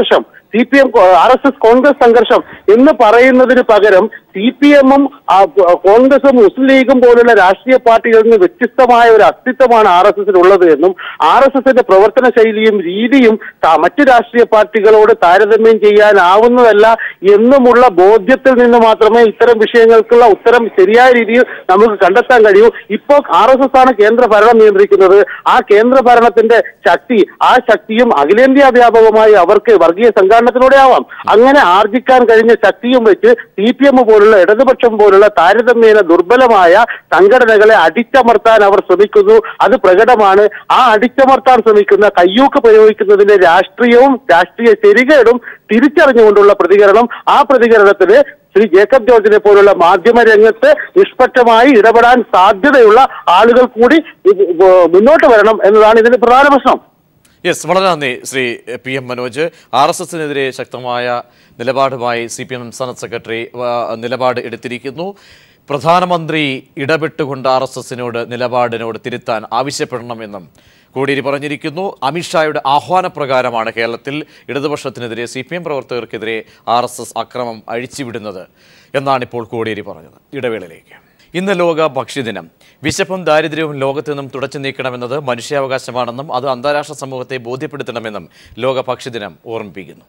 C P M R S S Congress സംഘർഷം എന്ന് പറയുന്നതിന് പകരം സി പി എമ്മും കോൺഗ്രസും മുസ്ലിം ലീഗും പോലുള്ള രാഷ്ട്രീയ പാർട്ടികളിൽ നിന്ന് വ്യത്യസ്തമായ ഒരു അസ്തിത്വമാണ് ആർ എസ് എസിനുള്ളത് എന്നും ആർ എസ് എസിന്റെ പ്രവർത്തന ശൈലിയും രീതിയും ത- മറ്റു രാഷ്ട്രീയ പാർട്ടികളോട് താരതമ്യം ചെയ്യാനാവുന്നതല്ല എന്നുമുള്ള ബോധ്യത്തിൽ നിന്ന് മാത്രമേ ഇത്തരം വിഷയങ്ങൾക്കുള്ള ഉത്തരം ശരിയായ രീതിയിൽ നമുക്ക് കണ്ടെത്താൻ കഴിയൂ ഇപ്പോൾ ആർ എസ് എസ് ആണ് കേന്ദ്ര ഭരണം നിയന്ത്രിക്കുന്നത് ആ കേന്ദ്ര ഭരണത്തിന്റെ ശക്തി ആ ശക്തിയും അഖിലേന്ത്യാ വ്യാപകമായി അവർക്ക് വർഗീയ സംഘാടനത്തിലൂടെ ആവാം അങ്ങനെ ആർജിക്കാൻ കഴിഞ്ഞ ശക്തിയും വെച്ച് സി പി എം പോലുള്ള ഇടതുപക്ഷം പോലുള്ള താരതമ്യേന ദുർബലമായ സംഘടനകളെ അടിച്ചമർത്താൻ അവർ ശ്രമിക്കുന്നു അത് പ്രകടമാണ് ആ അടിച്ചമർത്താൻ ശ്രമിക്കുന്ന കയ്യൂക്ക് പ്രയോഗിക്കുന്നതിന്റെ രാഷ്ട്രീയവും രാഷ്ട്രീയ ശരികേടും തിരിച്ചറിഞ്ഞുകൊണ്ടുള്ള പ്രതികരണം ആ പ്രതികരണത്തിന് ശ്രീ ജേക്കബ് ജോർജിനെ പോലുള്ള മാധ്യമ രംഗത്ത് നിഷ്പക്ഷമായി ഇടപെടാൻ സാധ്യതയുള്ള ആളുകൾ കൂടി ഇത് മുന്നോട്ട് വരണം എന്നതാണ് ഇതിന്റെ പ്രധാന പ്രശ്നം യെസ് വളരെ നന്ദി Shri P M Manoj R S എസിനെതിരെ ശക്തമായ നിലപാടുമായി സി പി എം സംസ്ഥാന സെക്രട്ടറി ആ, നിലപാട് എടുത്തിരിക്കുന്നു പ്രധാനമന്ത്രി ഇടപെട്ടുകൊണ്ട് ആർ എസ് എസിനോട് നിലപാടിനോട് തിരുത്താൻ ആവശ്യപ്പെടണമെന്നും കോടിയേരി പറഞ്ഞിരിക്കുന്നു അമിത്ഷായുടെ ആഹ്വാനപ്രകാരമാണ് കേരളത്തിൽ ഇടതുപക്ഷത്തിനെതിരെ സി പി എം പ്രവർത്തകർക്കെതിരെ ആർ എസ് എസ് അക്രമം അഴിച്ചുവിടുന്നത് എന്നാണ് ഇപ്പോൾ കോടിയേരി പറഞ്ഞത് ഇടവേളയിലേക്ക് ഇന്ന് ലോക ഭക്ഷ്യദിനം വിശപ്പും ദാരിദ്ര്യവും ലോകത്തു നിന്നും തുടച്ചു നീക്കണമെന്നത് മനുഷ്യാവകാശമാണെന്നും അത് അന്താരാഷ്ട്ര സമൂഹത്തെ ബോധ്യപ്പെടുത്തണമെന്നും ലോക ഭക്ഷ്യദിനം ഓർമ്മിപ്പിക്കുന്നു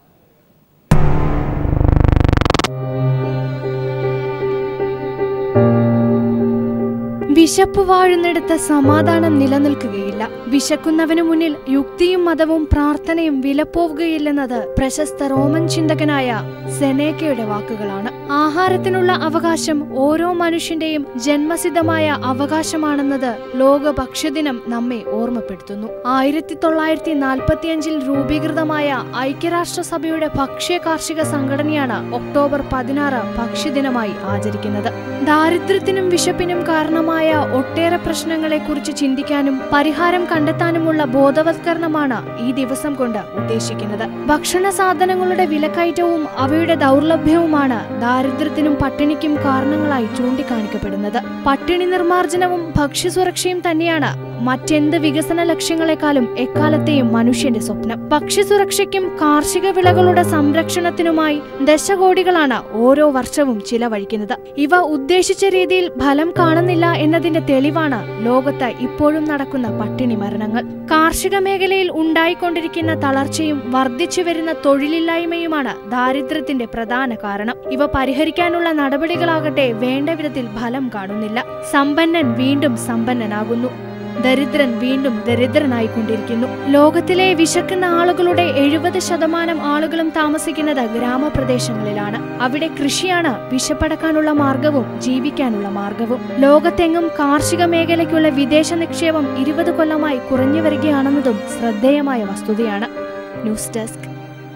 വിശപ്പ് വാഴുന്നിടത്ത് സമാധാനം നിലനിൽക്കുകയില്ല വിശക്കുന്നവനു മുന്നിൽ യുക്തിയും മതവും പ്രാർത്ഥനയും വിലപ്പോവുകയില്ലെന്നത് പ്രശസ്ത റോമൻ ചിന്തകനായ സെനേക്കയുടെ വാക്കുകളാണ് ആഹാരത്തിനുള്ള അവകാശം ഓരോ മനുഷ്യന്റെയും ജന്മസിദ്ധമായ അവകാശമാണെന്നത് ലോക ഭക്ഷ്യദിനം നമ്മെ ഓർമ്മപ്പെടുത്തുന്നു ആയിരത്തി തൊള്ളായിരത്തി നാൽപ്പത്തിയഞ്ചിൽ രൂപീകൃതമായ ഐക്യരാഷ്ട്രസഭയുടെ ഭക്ഷ്യ കാർഷിക സംഘടനയാണ് ഒക്ടോബർ പതിനാറ് ഭക്ഷ്യദിനമായി ആചരിക്കുന്നത് ദാരിദ്ര്യത്തിനും വിശപ്പിനും കാരണമായ ഒട്ടേറെ പ്രശ്നങ്ങളെക്കുറിച്ച് ചിന്തിക്കാനും പരിഹാരം കണ്ടെത്താനുമുള്ള ബോധവത്കരണമാണ് ഈ ദിവസം കൊണ്ട് ഉദ്ദേശിക്കുന്നത് ഭക്ഷണ സാധനങ്ങളുടെ വിലക്കയറ്റവും അവയുടെ ദൗർലഭ്യവുമാണ് ദാരിദ്ര്യത്തിനും പട്ടിണിക്കും കാരണങ്ങളായി ചൂണ്ടിക്കാണിക്കപ്പെടുന്നത് പട്ടിണി നിർമ്മാർജ്ജനവും ഭക്ഷ്യസുരക്ഷയും തന്നെയാണ് മറ്റെന്ത് വികസന ലക്ഷ്യങ്ങളെക്കാളും എക്കാലത്തെയും മനുഷ്യന്റെ സ്വപ്നം ഭക്ഷ്യസുരക്ഷയ്ക്കും കാർഷിക വിളകളുടെ സംരക്ഷണത്തിനുമായി ദശകോടികളാണ് ഓരോ വർഷവും ചിലവഴിക്കുന്നത് ഇവ ഉദ്ദേശിച്ച രീതിയിൽ ഫലം കാണുന്നില്ല എന്നതിന്റെ തെളിവാണ് ലോകത്ത് ഇപ്പോഴും നടക്കുന്ന പട്ടിണി മരണങ്ങൾ കാർഷിക മേഖലയിൽ ഉണ്ടായിക്കൊണ്ടിരിക്കുന്ന തളർച്ചയും വർദ്ധിച്ചു വരുന്ന തൊഴിലില്ലായ്മയുമാണ് ദാരിദ്ര്യത്തിന്റെ പ്രധാന കാരണം ഇവ പരിഹരിക്കാനുള്ള നടപടികളാകട്ടെ വേണ്ട വിധത്തിൽ ഫലം കാണുന്നില്ല സമ്പന്നൻ വീണ്ടും സമ്പന്നനാകുന്നു ദരിദ്രൻ വീണ്ടും ദരിദ്രനായിക്കൊണ്ടിരിക്കുന്നു ലോകത്തിലെ വിശക്കുന്ന ആളുകളുടെ എഴുപത് ശതമാനം ആളുകളും താമസിക്കുന്നത് ഗ്രാമപ്രദേശങ്ങളിലാണ് അവിടെ കൃഷിയാണ് വിശപ്പടക്കാനുള്ള മാർഗവും ജീവിക്കാനുള്ള മാർഗവും ലോകത്തെങ്ങും കാർഷിക മേഖലയ്ക്കുള്ള വിദേശ നിക്ഷേപം ഇരുപത് കൊല്ലമായി കുറഞ്ഞു വരികയാണെന്നതും ശ്രദ്ധേയമായ വസ്തുതയാണ് ന്യൂസ് ഡെസ്ക്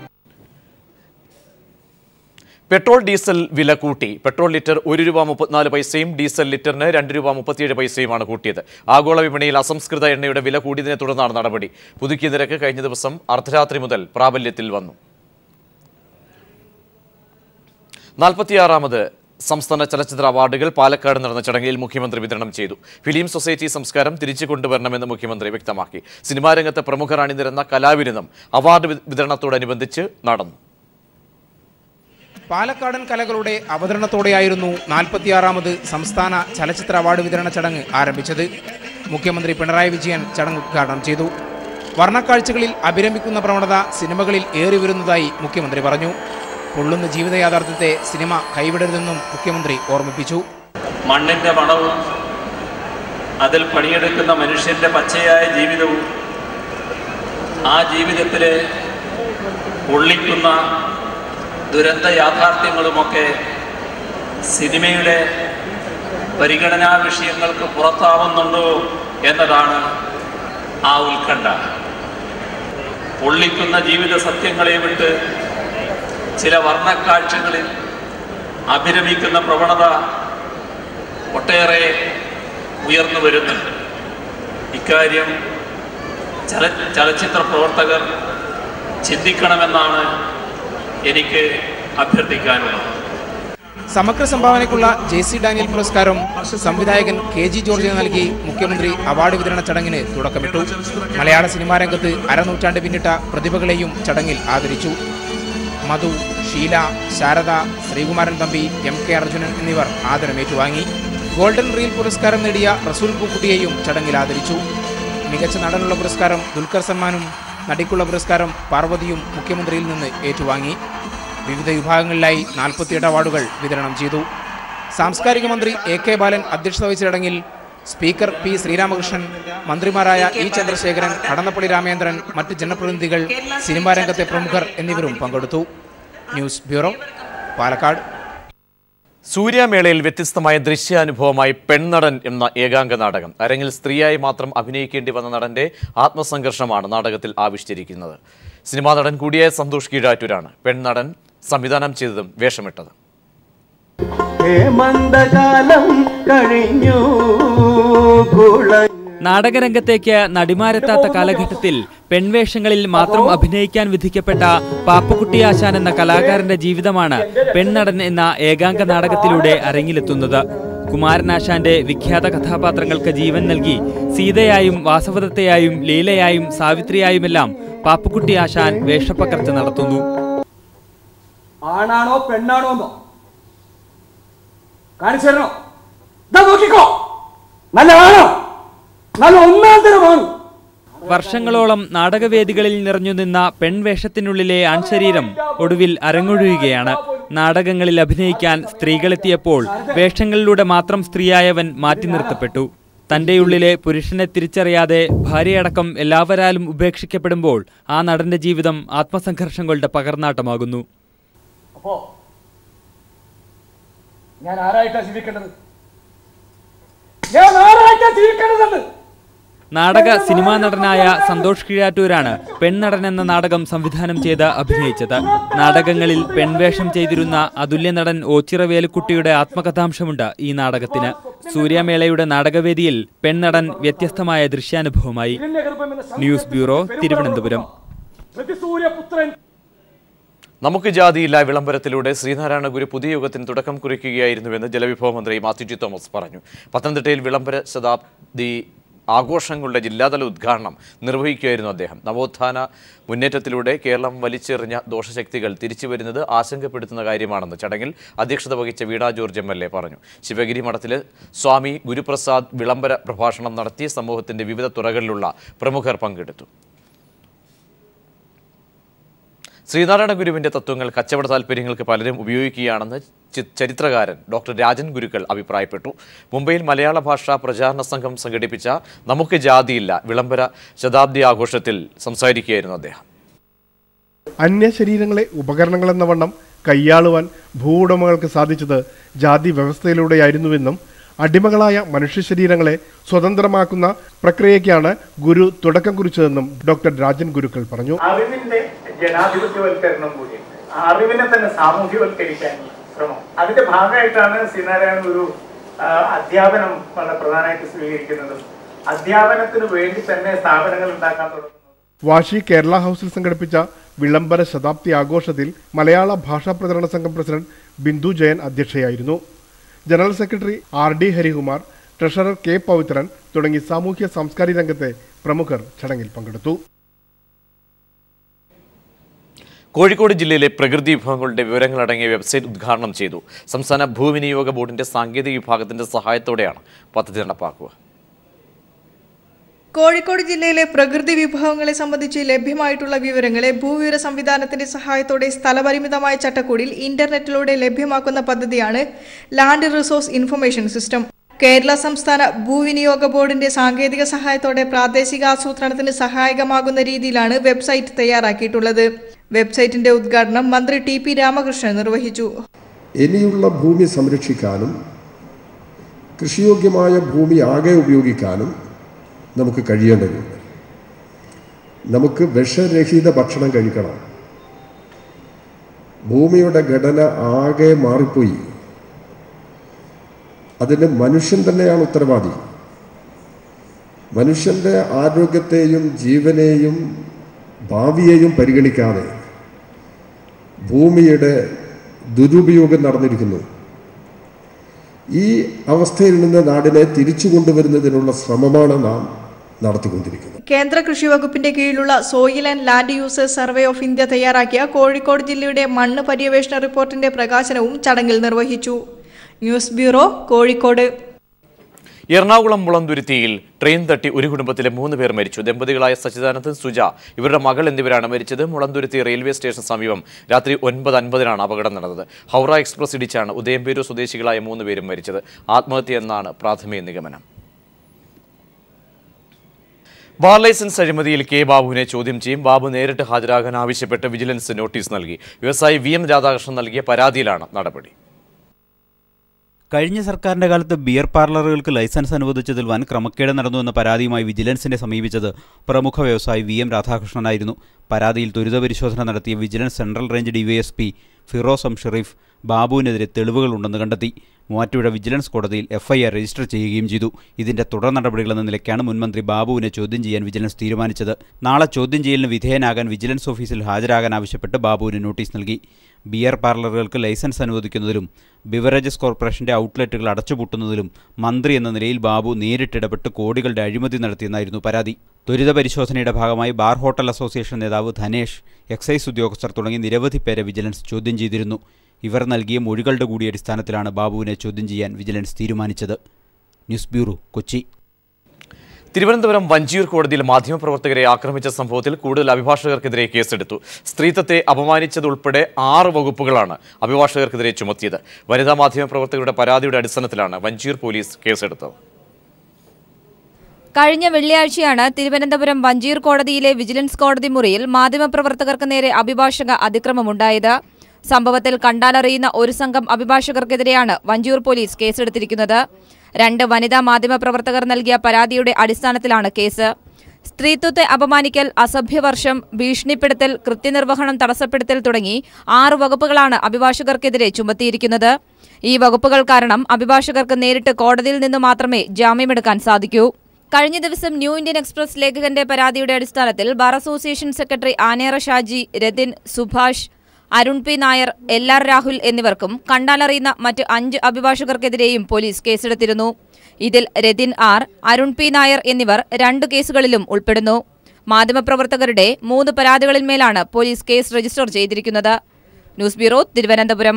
പെട്രോൾ ഡീസൽ വില കൂട്ടി പെട്രോൾ ലിറ്റർ ഒരു രൂപ മുപ്പത്തിനാല് പൈസയും ഡീസൽ ലിറ്ററിന് രണ്ട് രൂപ മുപ്പത്തിയേഴ് പൈസയുമാണ് കൂട്ടിയത് ആഗോള വിപണിയിൽ അസംസ്കൃത എണ്ണയുടെ വില കൂടിയതിനെ തുടർന്നാണ് നടപടി പുതുക്കിയ നിരക്ക് കഴിഞ്ഞ ദിവസം അർദ്ധരാത്രി മുതൽ പ്രാബല്യത്തിൽ വന്നു നാൽപ്പത്തിയാറാമത് സംസ്ഥാന ചലച്ചിത്ര അവാർഡുകൾ പാലക്കാട് നടന്ന ചടങ്ങിൽ മുഖ്യമന്ത്രി വിതരണം ചെയ്തു ഫിലിം സൊസൈറ്റി സംസ്കാരം തിരിച്ചു കൊണ്ടുവരണമെന്ന് മുഖ്യമന്ത്രി വ്യക്തമാക്കി സിനിമാ രംഗത്ത് പ്രമുഖർ അണിനിരന്ന കലാവിരുന്നും അവാർഡ് വി- വിതരണത്തോടനുബന്ധിച്ച് നടന്നു പാലക്കാടൻ കലകളുടെ അവതരണത്തോടെയായിരുന്നു നാൽപ്പത്തിയാറാമത് സംസ്ഥാന ചലച്ചിത്ര അവാർഡ് വിതരണ ചടങ്ങ് ആരംഭിച്ചത് മുഖ്യമന്ത്രി പിണറായി വിജയൻ ചടങ്ങ് ഉദ്ഘാടനം ചെയ്തു വർണ്ണക്കാഴ്ചകളിൽ അഭിരമിക്കുന്ന പ്രവണത സിനിമകളിൽ ഏറി വരുന്നതായി മുഖ്യമന്ത്രി പറഞ്ഞു പൊള്ളുന്ന ജീവിത യാഥാർത്ഥ്യത്തെ സിനിമ കൈവിടരുതെന്നും മുഖ്യമന്ത്രി ഓർമ്മിപ്പിച്ചു മണ്ണിൻ്റെ മണവും അതിൽ പണിയെടുക്കുന്ന മനുഷ്യൻ്റെ പച്ചയായ ജീവിതവും ആ ജീവിതത്തിലെ പൊള്ളിക്കുന്ന ദുരന്ത യാഥാർത്ഥ്യങ്ങളുമൊക്കെ സിനിമയുടെ പരിഗണനാ വിഷയങ്ങൾക്ക് പുറത്താവുന്നുണ്ടോ എന്നതാണ് ആ ഉത്കണ്ഠ പൊള്ളിക്കുന്ന ജീവിത സത്യങ്ങളെ വിട്ട് ചില വർണ്ണക്കാഴ്ചകളിൽ അഭിരമിക്കുന്ന പ്രവണത ഒട്ടേറെ ഉയർന്നു വരുന്നുണ്ട് ഇക്കാര്യം ചല ചലച്ചിത്ര പ്രവർത്തകർ ചിന്തിക്കണമെന്നാണ് എനിക്ക് അഭ്യർത്ഥിക്കാനുള്ളത് സമഗ്ര സംഭാവനയ്ക്കുള്ള ജെ സി ഡാനിയൽ പുരസ്കാരം സംവിധായകൻ കെ ജി ജോർജിന് നൽകി മുഖ്യമന്ത്രി അവാർഡ് വിതരണ ചടങ്ങിന് തുടക്കമിട്ടു മലയാള സിനിമാ രംഗത്ത് അരനൂറ്റാണ്ട് പിന്നിട്ട പ്രതിഭകളെയും ചടങ്ങിൽ ആദരിച്ചു മധു ഷീല ശാരദ ശ്രീകുമാരൻ തമ്പി എം കെ അർജുനൻ എന്നിവർ ആദരം ഏറ്റുവാങ്ങി ഗോൾഡൻ റീൽ പുരസ്കാരം നേടിയ റസൂൽ പൂക്കുട്ടിയെയും ചടങ്ങിൽ ആദരിച്ചു മികച്ച നടനുള്ള പുരസ്കാരം ദുൽഖർ സൽമാനും നടിക്കുള്ള പുരസ്കാരം പാർവതിയും മുഖ്യമന്ത്രിയിൽ നിന്ന് ഏറ്റുവാങ്ങി വിവിധ വിഭാഗങ്ങളിലായി നാൽപ്പത്തിയെട്ട് അവാർഡുകൾ വിതരണം ചെയ്തു സാംസ്കാരിക മന്ത്രി എ കെ ബാലൻ അധ്യക്ഷത വഹിച്ച ചടങ്ങിൽ സ്പീക്കർ പി ശ്രീരാമകൃഷ്ണൻ മന്ത്രിമാരായ ഇ ചന്ദ്രശേഖരൻ കടന്നപ്പള്ളി രാമേന്ദ്രൻ മറ്റ് ജനപ്രതിനിധികൾ സിനിമാ രംഗത്തെ പ്രമുഖർ എന്നിവരും പങ്കെടുത്തു ന്യൂസ് ബ്യൂറോ പാലക്കാട് സൂര്യമേളയിൽ വ്യത്യസ്തമായ ദൃശ്യാനുഭവമായി പെൺനടൻ എന്ന ഏകാംഗ നാടകം അരങ്ങിൽ സ്ത്രീയായി മാത്രം അഭിനയിക്കേണ്ടി വന്ന നടന്റെ ആത്മസംഘർഷമാണ് നാടകത്തിൽ ആവിഷ്കരിക്കുന്നത് സിനിമാ നടൻ കൂടിയായ സന്തോഷ് കീഴാറ്റൂരാണ് പെൺനടൻ സംവിധാനം ചെയ്തതും വേഷമിട്ടത് ഹേമന്തകാലം കഴിഞ്ഞു കുള നാടകരംഗത്തേക്ക് നടിമാരെത്താത്ത കാലഘട്ടത്തിൽ പെൺവേഷങ്ങളിൽ മാത്രം അഭിനയിക്കാൻ വിധിക്കപ്പെട്ട പാപ്പക്കുട്ടി ആശാൻ എന്ന കലാകാരന്റെ ജീവിതമാണ് പെൺനടൻ എന്ന ഏകാംഗ നാടകത്തിലൂടെ അരങ്ങിലെത്തുന്നത് കുമാരനാശാന്റെ വിഖ്യാത കഥാപാത്രങ്ങൾക്ക് ജീവൻ നൽകി സീതയായും വാസവദത്തയായും ലീലയായും സാവിത്രിയായുമെല്ലാം പാപ്പക്കുട്ടി ആശാൻ വേഷപ്പകർച്ച നടത്തുന്നു ആണാണോ പെണ്ണാണോ എന്നോ കാണിച്ചു തരണോ ദാ നോക്കിക്കോ നല്ലതാണോ നല്ല ഒന്നാം തരമാണ് വർഷങ്ങളോളം നാടകവേദികളിൽ നിറഞ്ഞു നിന്ന പെൺവേഷത്തിനുള്ളിലെ ആൺശരീരം ഒടുവിൽ അരങ്ങൊഴിയുകയാണ് നാടകങ്ങളിൽ അഭിനയിക്കാൻ സ്ത്രീകളെത്തിയപ്പോൾ വേഷങ്ങളിലൂടെ മാത്രം സ്ത്രീയായവൻ മാറ്റി നിർത്തപ്പെട്ടു തന്റെ ഉള്ളിലെ പുരുഷനെ തിരിച്ചറിയാതെ ഭാര്യയടക്കം എല്ലാവരാലും ഉപേക്ഷിക്കപ്പെടുമ്പോൾ ആ നടന്റെ ജീവിതം ആത്മസംഘർഷങ്ങളുടെ പകർന്നാട്ടമാകുന്നു അപ്പോ ഞാൻ ആരായിട്ടാ ജീവിക്കേണ്ടത് ഞാൻ ആരായിട്ടാ ജീവിക്കേണ്ടതെന്ന് നാടക സിനിമാ നടനായ സന്തോഷ് കീഴാറ്റൂരാണ് പെൺനടൻ എന്ന നാടകം സംവിധാനം ചെയ്ത് അഭിനയിച്ചത് നാടകങ്ങളിൽ പെൺവേഷം ചെയ്തിരുന്ന അതുല്യ നടൻ ഓച്ചിറ വേലുക്കുട്ടിയുടെ ആത്മകഥാംശമുണ്ട് ഈ നാടകത്തിന് സൂര്യമേളയുടെ നാടകവേദിയിൽ പെൺനടൻ വ്യത്യസ്തമായ ദൃശ്യാനുഭവമായി ന്യൂസ് ബ്യൂറോ തിരുവനന്തപുരം പ്രതിസൂര്യപുത്രൻ നമുക്ക് ജാതിയില്ല വിളംബരത്തിലൂടെ ശ്രീനാരായണ ഗുരു പുതിയ യുഗത്തിന് തുടക്കം കുറിക്കുകയായിരുന്നുവെന്ന് ജലവിഭവ മന്ത്രി മാത്യു ടി തോമസ് പറഞ്ഞു പത്തനംതിട്ടയിൽ വിളംബര ശതാബ്ദി ആഘോഷങ്ങളുടെ ജില്ലാതല ഉദ്ഘാടനം നിർവഹിക്കുകയായിരുന്നു അദ്ദേഹം നവോത്ഥാന മുന്നേറ്റത്തിലൂടെ കേരളം വലിച്ചെറിഞ്ഞ ദോഷശക്തികൾ തിരിച്ചു വരുന്നത് ആശങ്കപ്പെടുത്തുന്ന കാര്യമാണെന്ന് ചടങ്ങിൽ അധ്യക്ഷത വഹിച്ച Veena George M L A പറഞ്ഞു ശിവഗിരി മഠത്തിലെ സ്വാമി ഗുരുപ്രസാദ് വിളംബര പ്രഭാഷണം നടത്തി സമൂഹത്തിന്റെ വിവിധ തുറകളിലുള്ള പ്രമുഖർ പങ്കെടുത്തു ശ്രീനാരായണ ഗുരുവിന്റെ തത്വങ്ങൾ കച്ചവട താല്പര്യങ്ങൾക്ക് പലരും ഉപയോഗിക്കുകയാണെന്ന് ചി- ചരിത്രകാരൻ ഡോക്ടർ രാജൻ ഗുരുക്കൾ അഭിപ്രായപ്പെട്ടു മുംബൈയിൽ മലയാള ഭാഷാ പ്രചാരണ സംഘം സംഘടിപ്പിച്ച നമുക്ക് ജാതിയില്ല വിളംബര ശതാബ്ദി ആഘോഷത്തിൽ സംസാരിക്കുകയായിരുന്നു അദ്ദേഹം അന്യശരീരങ്ങളെ ഉപകരണങ്ങളെന്ന വണ്ണം കൈയാളുവാൻ ഭൂവുടമകൾക്ക് സാധിച്ചത് ജാതി വ്യവസ്ഥയിലൂടെയായിരുന്നുവെന്നും അടിമകളായ മനുഷ്യ ശരീരങ്ങളെ സ്വതന്ത്രമാക്കുന്ന പ്രക്രിയയ്ക്കാണ് ഗുരു തുടക്കം കുറിച്ചതെന്നും ഡോക്ടർ രാജൻ ഗുരുക്കൾ പറഞ്ഞു അറിവിന്റെ ജനാധിപത്യവൽക്കരണം കൂടിയുണ്ട് ആ അറിവിനെ തന്നെ സാമൂഹ്യവൽക്കരിക്കാൻ ശ്രമം അതിന്റെ ഭാഗമായിട്ടാണ് ശ്രീനാരായണ ഒരു ആ, അധ്യാപനം വളരെ പ്രധാനമായിട്ട് സ്വീകരിക്കുന്നതും അധ്യാപനത്തിന് വേണ്ടി തന്നെ സ്ഥാപനങ്ങൾ ഉണ്ടാക്കാൻ തുടങ്ങും വാശി കേരള ഹൗസിൽ സംഘടിപ്പിച്ച വിളംബര ശതാബ്ദി ആഘോഷത്തിൽ മലയാള ഭാഷാ പ്രചരണ സംഘം പ്രസിഡന്റ് ബിന്ദു ജയൻ അധ്യക്ഷയായിരുന്നു general secretary R D Harikumar treasurer K Pavithran തുടങ്ങി സാമൂഹ്യ സാംസ്കാരിക രംഗത്തെ പ്രമുഖർ ചടങ്ങിൽ പങ്കെടുത്തു കോഴിക്കോട് ജില്ലയിലെ പ്രകൃതി വിഭവങ്ങളുടെ വിവരങ്ങളടങ്ങിയ വെബ്സൈറ്റ് ഉദ്ഘാടനം ചെയ്തു സംസ്ഥാന ഭൂവിനിയോഗ ബോർഡിന്റെ സാങ്കേതിക വിഭാഗത്തിന്റെ സഹായത്തോടെയാണ് പദ്ധതി നടപ്പാക്കുക കോഴിക്കോട് ജില്ലയിലെ പ്രകൃതി വിഭവങ്ങളെ സംബന്ധിച്ച് ലഭ്യമായിട്ടുള്ള വിവരങ്ങളെ ഭൂവിവര സംവിധാനത്തിന്റെ സഹായത്തോടെ സ്ഥലപരിമിതമായ ചട്ടക്കൂടിൽ ഇന്റർനെറ്റിലൂടെ ലഭ്യമാക്കുന്ന പദ്ധതിയാണ് land resource information system Kerala സംസ്ഥാന ഭൂവിനിയോഗ ബോർഡിന്റെ സാങ്കേതിക സഹായത്തോടെ പ്രാദേശിക ആസൂത്രണത്തിന് സഹായകമാകുന്ന രീതിയിലാണ് വെബ്സൈറ്റ് തയ്യാറാക്കിയിട്ടുള്ളത് വെബ്സൈറ്റിന്റെ ഉദ്ഘാടനം മന്ത്രി ടി പി രാമകൃഷ്ണൻ നിർവഹിച്ചു ഇനിയുള്ള ഭൂമി സംരക്ഷിക്കാനും കൃഷിയോഗ്യമായ ഭൂമി ആകെ ഉപയോഗിക്കാനും നമുക്ക് കഴിയേണ്ടതുണ്ട് നമുക്ക് വിഷരഹിത ഭക്ഷണം കഴിക്കണം ഭൂമിയുടെ ഘടന ആകെ മാറിപ്പോയി അതിന് മനുഷ്യൻ തന്നെയാണ് ഉത്തരവാദി മനുഷ്യൻ്റെ ആരോഗ്യത്തെയും ജീവനെയും ഭാവിയെയും പരിഗണിക്കാതെ ഭൂമിയുടെ ദുരുപയോഗം നടന്നിരിക്കുന്നു ഈ അവസ്ഥയിൽ നിന്ന് നാടിനെ തിരിച്ചു കൊണ്ടുവരുന്നതിനുള്ള ശ്രമമാണ് നാം നടത്തിക്കൊണ്ടിരിക്കുന്നത് കേന്ദ്ര കൃഷി വകുപ്പിന്റെ കീഴിലുള്ള soil and land users survey of India തയ്യാറാക്കിയ കോഴിക്കോട് ജില്ലയുടെ മണ്ണ് പര്യവേഷണ റിപ്പോർട്ടിന്റെ പ്രകാശനവും ചടങ്ങിൽ നിർവഹിച്ചു ന്യൂസ് ബ്യൂറോ കോഴിക്കോട് എറണാകുളം മുളന്തുരുത്തിയിൽ ട്രെയിൻ തട്ടി ഒരു കുടുംബത്തിലെ മൂന്ന് പേർ മരിച്ചു ദമ്പതികളായ സച്ചിദാനന്ദൻ സുജ ഇവരുടെ മകൾ എന്നിവരാണ് മരിച്ചത് മുളന്തുരുത്തി റെയിൽവേ സ്റ്റേഷൻ സമീപം രാത്രി ഒൻപത് അൻപതിനാണ് അപകടം നടന്നത് ഹൗറ എക്സ്പ്രസ് ഇടിച്ചാണ് ഉദയംപേരൂർ സ്വദേശികളായ മൂന്ന് പേരും മരിച്ചത് ആത്മഹത്യ എന്നാണ് പ്രാഥമിക നിഗമനം ബാർ ലൈസൻസ് അഴിമതിയിൽ കെ ബാബുവിനെ ചോദ്യം ചെയ്യും ബാബു നേരിട്ട് ഹാജരാകാൻ ആവശ്യപ്പെട്ട് വിജിലൻസ് നോട്ടീസ് നൽകി വ്യവസായി വി എം രാധാകൃഷ്ണൻ നൽകിയ പരാതിയിലാണ് നടപടി കഴിഞ്ഞ സർക്കാരിന്റെ കാലത്ത് ബിയർ പാർലറുകൾക്ക് ലൈസൻസ് അനുവദിച്ചതിൽ വൻ ക്രമക്കേട് നടന്നുവെന്ന പരാതിയുമായി വിജിലൻസിനെ സമീപിച്ചത് പ്രമുഖ വ്യവസായി വി എം രാധാകൃഷ്ണനായിരുന്നു പരാതിയിൽ ത്വരിത പരിശോധന നടത്തിയ vigilance central range DYSP Firoz M Shareef ബാബുവിനെതിരെ തെളിവുകളുണ്ടെന്ന് കണ്ടെത്തി മൂവാറ്റുപുഴ വിജിലൻസ് കോടതിയിൽ എഫ്ഐആർ രജിസ്റ്റർ ചെയ്യുകയും ചെയ്തു ഇതിന്റെ തുടർ നടപടികളെന്ന നിലയ്ക്കാണ് മുൻമന്ത്രി ബാബുവിനെ ചോദ്യം ചെയ്യാൻ വിജിലൻസ് തീരുമാനിച്ചത് നാളെ ചോദ്യം ചെയ്യലിന് വിധേയനാകാൻ വിജിലൻസ് ഓഫീസിൽ ഹാജരാകാൻ ആവശ്യപ്പെട്ട് ബാബുവിന് നോട്ടീസ് നൽകി ബിയർ പാർലറുകൾക്ക് ലൈസൻസ് അനുവദിക്കുന്നതിലും ബിവറേജസ് കോർപ്പറേഷന്റെ ഔട്ട്ലെറ്റുകൾ അടച്ചുപൂട്ടുന്നതിലും മന്ത്രി എന്ന നിലയിൽ ബാബു നേരിട്ടിടപെട്ട് കോടികളുടെ അഴിമതി നടത്തിയെന്നായിരുന്നു പരാതി ത്വരിത പരിശോധനയുടെ ഭാഗമായി ബാർ ഹോട്ടൽ അസോസിയേഷൻ നേതാവ് ധനേഷ് എക്സൈസ് ഉദ്യോഗസ്ഥർ തുടങ്ങി നിരവധി പേരെ വിജിലൻസ് ചോദ്യം ചെയ്തിരുന്നു ഇവർ നൽകിയ മൊഴികളുടെ കൂടി അടിസ്ഥാനത്തിലാണ് ബാബുവിനെ ചോദ്യം ചെയ്യാൻ വിജിലൻസ് തീരുമാനിച്ചത് ന്യൂസ് ബ്യൂറോ കൊച്ചി തിരുവനന്തപുരം വഞ്ചിയൂർ കോടതിയിൽ മാധ്യമപ്രവർത്തകരെ ആക്രമിച്ച സംഭവത്തിൽ കൂടുതൽ അഭിഭാഷകർക്കെതിരെ കേസെടുത്തു സ്ത്രീത്വത്തെ അപമാനിച്ചതുൾപ്പെടെ ആറ് വകുപ്പുകളാണ് അഭിഭാഷകർക്കെതിരെ ചുമത്തിയത് വനിതാ മാധ്യമപ്രവർത്തകരുടെ പരാതിയുടെ അടിസ്ഥാനത്തിലാണ് വഞ്ചിയൂർ പോലീസ് കേസെടുത്തത് കഴിഞ്ഞ വെള്ളിയാഴ്ചയാണ് തിരുവനന്തപുരം വഞ്ചിയൂർ കോടതിയിലെ വിജിലൻസ് കോടതി മുറിയിൽ മാധ്യമപ്രവർത്തകർക്ക് നേരെ അഭിഭാഷക അതിക്രമമുണ്ടായത് സംഭവത്തിൽ കണ്ടാലറിയുന്ന ഒരു സംഘം അഭിഭാഷകർക്കെതിരെയാണ് വഞ്ചിയൂർ പോലീസ് കേസെടുത്തിരിക്കുന്നത് രണ്ട് വനിതാ മാധ്യമപ്രവർത്തകർ നൽകിയ പരാതിയുടെ അടിസ്ഥാനത്തിലാണ് കേസ് സ്ത്രീത്വത്തെ അപമാനിക്കൽ അസഭ്യവർഷം ഭീഷണിപ്പെടുത്തൽ കൃത്യനിർവഹണം തടസ്സപ്പെടുത്തൽ തുടങ്ങി ആറ് വകുപ്പുകളാണ് അഭിഭാഷകർക്കെതിരെ ചുമത്തിയിരിക്കുന്നത് ഈ വകുപ്പുകൾ കാരണം അഭിഭാഷകർക്ക് നേരിട്ട് കോടതിയിൽ നിന്ന് മാത്രമേ ജാമ്യമെടുക്കാൻ സാധിക്കൂ കഴിഞ്ഞ ദിവസം ന്യൂ ഇന്ത്യൻ എക്സ്പ്രസ് ലേഖകന്റെ പരാതിയുടെ അടിസ്ഥാനത്തിൽ ബാർ അസോസിയേഷൻ സെക്രട്ടറി ആനേറ Shaji Rathin Subhash Arun P Nair L R Rahul എന്നിവർക്കും കണ്ടാലറിയുന്ന മറ്റ് അഞ്ച് അഭിഭാഷകർക്കെതിരെയും പോലീസ് കേസെടുത്തിരുന്നു ഇതിൽ രതിൻ ആർ അരുൺ പി നായർ എന്നിവർ രണ്ട് കേസുകളിലും ഉൾപ്പെടുന്നു മാധ്യമപ്രവർത്തകരുടെ മൂന്ന് പരാതികളിന്മേലാണ് പോലീസ് കേസ് രജിസ്റ്റർ ചെയ്തിരിക്കുന്നത് ന്യൂസ് ബ്യൂറോ തിരുവനന്തപുരം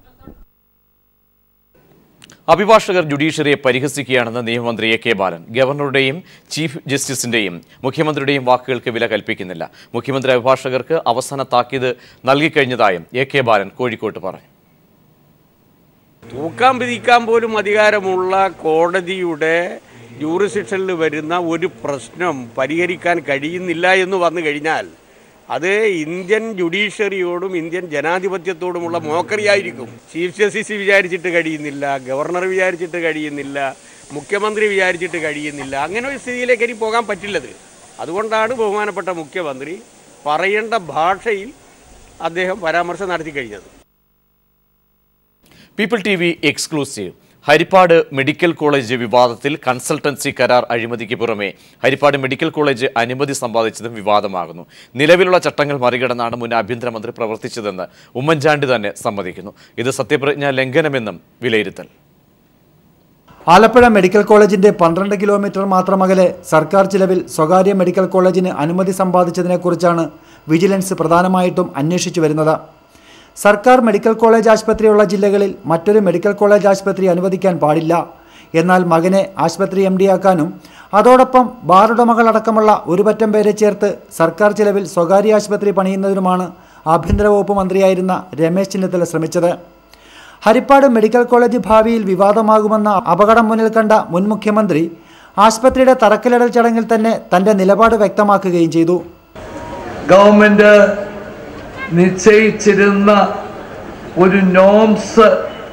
അഭിഭാഷകർ ജുഡീഷ്യറിയെ പരിഹസിക്കുകയാണെന്ന് നിയമമന്ത്രി എ കെ ബാലൻ ഗവർണറുടെയും ചീഫ് ജസ്റ്റിസിന്റെയും മുഖ്യമന്ത്രിയുടെയും വാക്കുകൾക്ക് വില കൽപ്പിക്കുന്നില്ല മുഖ്യമന്ത്രി അഭിഭാഷകർക്ക് അവസാന താക്കീത് നൽകിക്കഴിഞ്ഞതായും എ കെ ബാലൻ കോഴിക്കോട്ട് പറഞ്ഞു തൂക്കാൻ വിധിക്കാൻ പോലും അധികാരമുള്ള കോടതിയുടെ ജൂറിസിക്ഷനിൽ വരുന്ന ഒരു പ്രശ്നം പരിഹരിക്കാൻ കഴിയുന്നില്ല എന്ന് വന്നു കഴിഞ്ഞാൽ അത് ഇന്ത്യൻ ജുഡീഷ്യറിയോടും ഇന്ത്യൻ ജനാധിപത്യത്തോടുമുള്ള മോക്കറിയായിരിക്കും ചീഫ് ജസ്റ്റിസ് വിചാരിച്ചിട്ട് കഴിയുന്നില്ല ഗവർണർ വിചാരിച്ചിട്ട് കഴിയുന്നില്ല മുഖ്യമന്ത്രി വിചാരിച്ചിട്ട് കഴിയുന്നില്ല അങ്ങനെ ഒരു സ്ഥിതിയിലേക്ക് ഇനി പോകാൻ പറ്റില്ലത് അതുകൊണ്ടാണ് ബഹുമാനപ്പെട്ട മുഖ്യമന്ത്രി പറയേണ്ട ഭാഷയിൽ അദ്ദേഹം പരാമർശം നടത്തി കഴിഞ്ഞത് people T V exclusive Harippad medical college വിവാദത്തിൽ കൺസൾട്ടൻസി കരാർ അഴിമതിക്ക് പുറമെ ഹരിപ്പാട് മെഡിക്കൽ കോളേജ് അനുമതി സമ്പാദിച്ചതും വിവാദമാകുന്നു നിലവിലുള്ള ചട്ടങ്ങൾ മറികടന്നാണ് മുൻ ആഭ്യന്തരമന്ത്രി പ്രവർത്തിച്ചതെന്ന് ഉമ്മൻചാണ്ടി തന്നെ സമ്മതിക്കുന്നു ഇത് സത്യപ്രതിജ്ഞാ ലംഘനമെന്നും വിലയിരുത്തൽ ആലപ്പുഴ മെഡിക്കൽ കോളേജിന്റെ പന്ത്രണ്ട് കിലോമീറ്റർ മാത്രം അകലെ സർക്കാർ ചിലവിൽ സ്വകാര്യ മെഡിക്കൽ കോളേജിന് അനുമതി സമ്പാദിച്ചതിനെക്കുറിച്ചാണ് വിജിലൻസ് പ്രധാനമായിട്ടും അന്വേഷിച്ചു വരുന്നത് സർക്കാർ മെഡിക്കൽ കോളേജ് ആശുപത്രിയുള്ള ജില്ലകളിൽ മറ്റൊരു മെഡിക്കൽ കോളേജ് ആശുപത്രി അനുവദിക്കാൻ പാടില്ല എന്നാൽ മകനെ ആശുപത്രി എം ആക്കാനും അതോടൊപ്പം ബാറുടമകളടക്കമുള്ള ഒരു പറ്റം പേരെ ചേർത്ത് സർക്കാർ ചിലവിൽ സ്വകാര്യ ആശുപത്രി പണിയുന്നതിനുമാണ് ആഭ്യന്തര വകുപ്പ് മന്ത്രിയായിരുന്ന രമേശ് ചെന്നിത്തല ശ്രമിച്ചത് ഹരിപ്പാട് മെഡിക്കൽ കോളേജ് ഭാവിയിൽ വിവാദമാകുമെന്ന അപകടം മുന്നിൽ കണ്ട മുൻ മുഖ്യമന്ത്രി ആശുപത്രിയുടെ തറക്കല്ലിടൽ ചടങ്ങിൽ തന്നെ തന്റെ നിലപാട് വ്യക്തമാക്കുകയും ചെയ്തു ഗവൺമെന്റ് നിശ്ചയിച്ചിരുന്ന ഒരു നോംസ്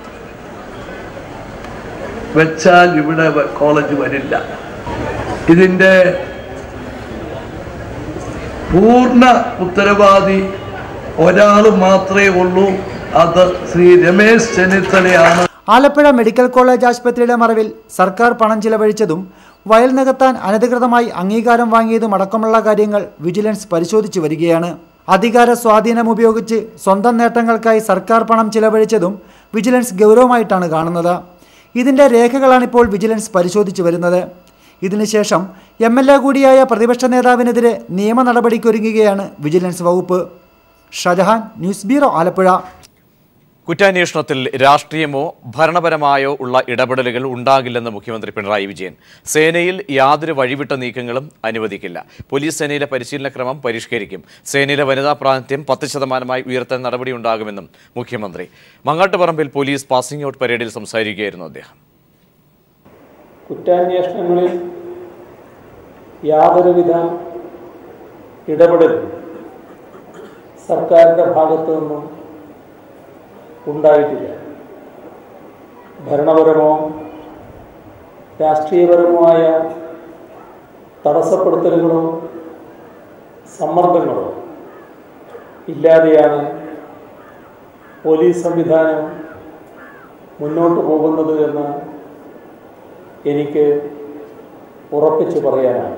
വെച്ചാൽ ഇവിടെ വ- കോളേജ് വരില്ല ഇതിന്റെ പൂർണ്ണ ഉത്തരവാദി ഒരാൾ മാത്രമേ ഉള്ളൂ അത് ശ്രീ രമേശ് ചെന്നിത്തലയാണ് ആലപ്പുഴ മെഡിക്കൽ കോളേജ് ആശുപത്രിയുടെ മറവിൽ സർക്കാർ പണം ചിലവഴിച്ചതും വയൽ നികത്താൻ അനധികൃതമായി അംഗീകാരം വാങ്ങിയതും അടക്കമുള്ള കാര്യങ്ങൾ വിജിലൻസ് പരിശോധിച്ചു വരികയാണ് അധികാര സ്വാധീനം ഉപയോഗിച്ച് സ്വന്തം നേട്ടങ്ങൾക്കായി സർക്കാർ പണം ചിലവഴിച്ചതും വിജിലൻസ് ഗൗരവമായിട്ടാണ് കാണുന്നത് ഇതിന്റെ രേഖകളാണിപ്പോൾ വിജിലൻസ് പരിശോധിച്ചു വരുന്നത് ഇതിനുശേഷം എം എൽ എ കൂടിയായ പ്രതിപക്ഷ നേതാവിനെതിരെ നിയമ നടപടിക്കൊരുങ്ങുകയാണ് വിജിലൻസ് വകുപ്പ് ഷജഹാൻ ന്യൂസ് ബ്യൂറോ ആലപ്പുഴ കുറ്റാന്വേഷണത്തിൽ രാഷ്ട്രീയമോ ഭരണപരമായോ ഉള്ള ഇടപെടലുകൾ ഉണ്ടാകില്ലെന്ന് മുഖ്യമന്ത്രി പിണറായി വിജയൻ സേനയിൽ യാതൊരു വഴിവിട്ട നീക്കങ്ങളും അനുവദിക്കില്ല പോലീസ് സേനയിലെ പരിശീലനക്രമം പരിഷ്കരിക്കും സേനയിലെ വനിതാ പ്രാതിനിധ്യം പത്ത് ശതമാനമായി ഉയർത്താൻ നടപടിയുണ്ടാകുമെന്നും മുഖ്യമന്ത്രി മങ്ങാട്ടുപറമ്പിൽ പോലീസ് പാസിംഗ് ഔട്ട് പരേഡിൽ സംസാരിക്കുകയായിരുന്നു അദ്ദേഹം കുറ്റാന്വേഷണങ്ങളിൽ യാതൊരുവിധ ഇടപെടലും സർക്കാരിൻ്റെ ഭാഗത്തു നിന്നും ഉണ്ടായിട്ടില്ല ഭരണപരമോ രാഷ്ട്രീയപരമായ തടസ്സപ്പെടുത്തലുകളോ സമ്മർദ്ദങ്ങളോ ഇല്ലാതെയാണ് പോലീസ് സംവിധാനം മുന്നോട്ട് പോകുന്നത് എന്ന് എനിക്ക് ഉറപ്പിച്ചു പറയാനാണ്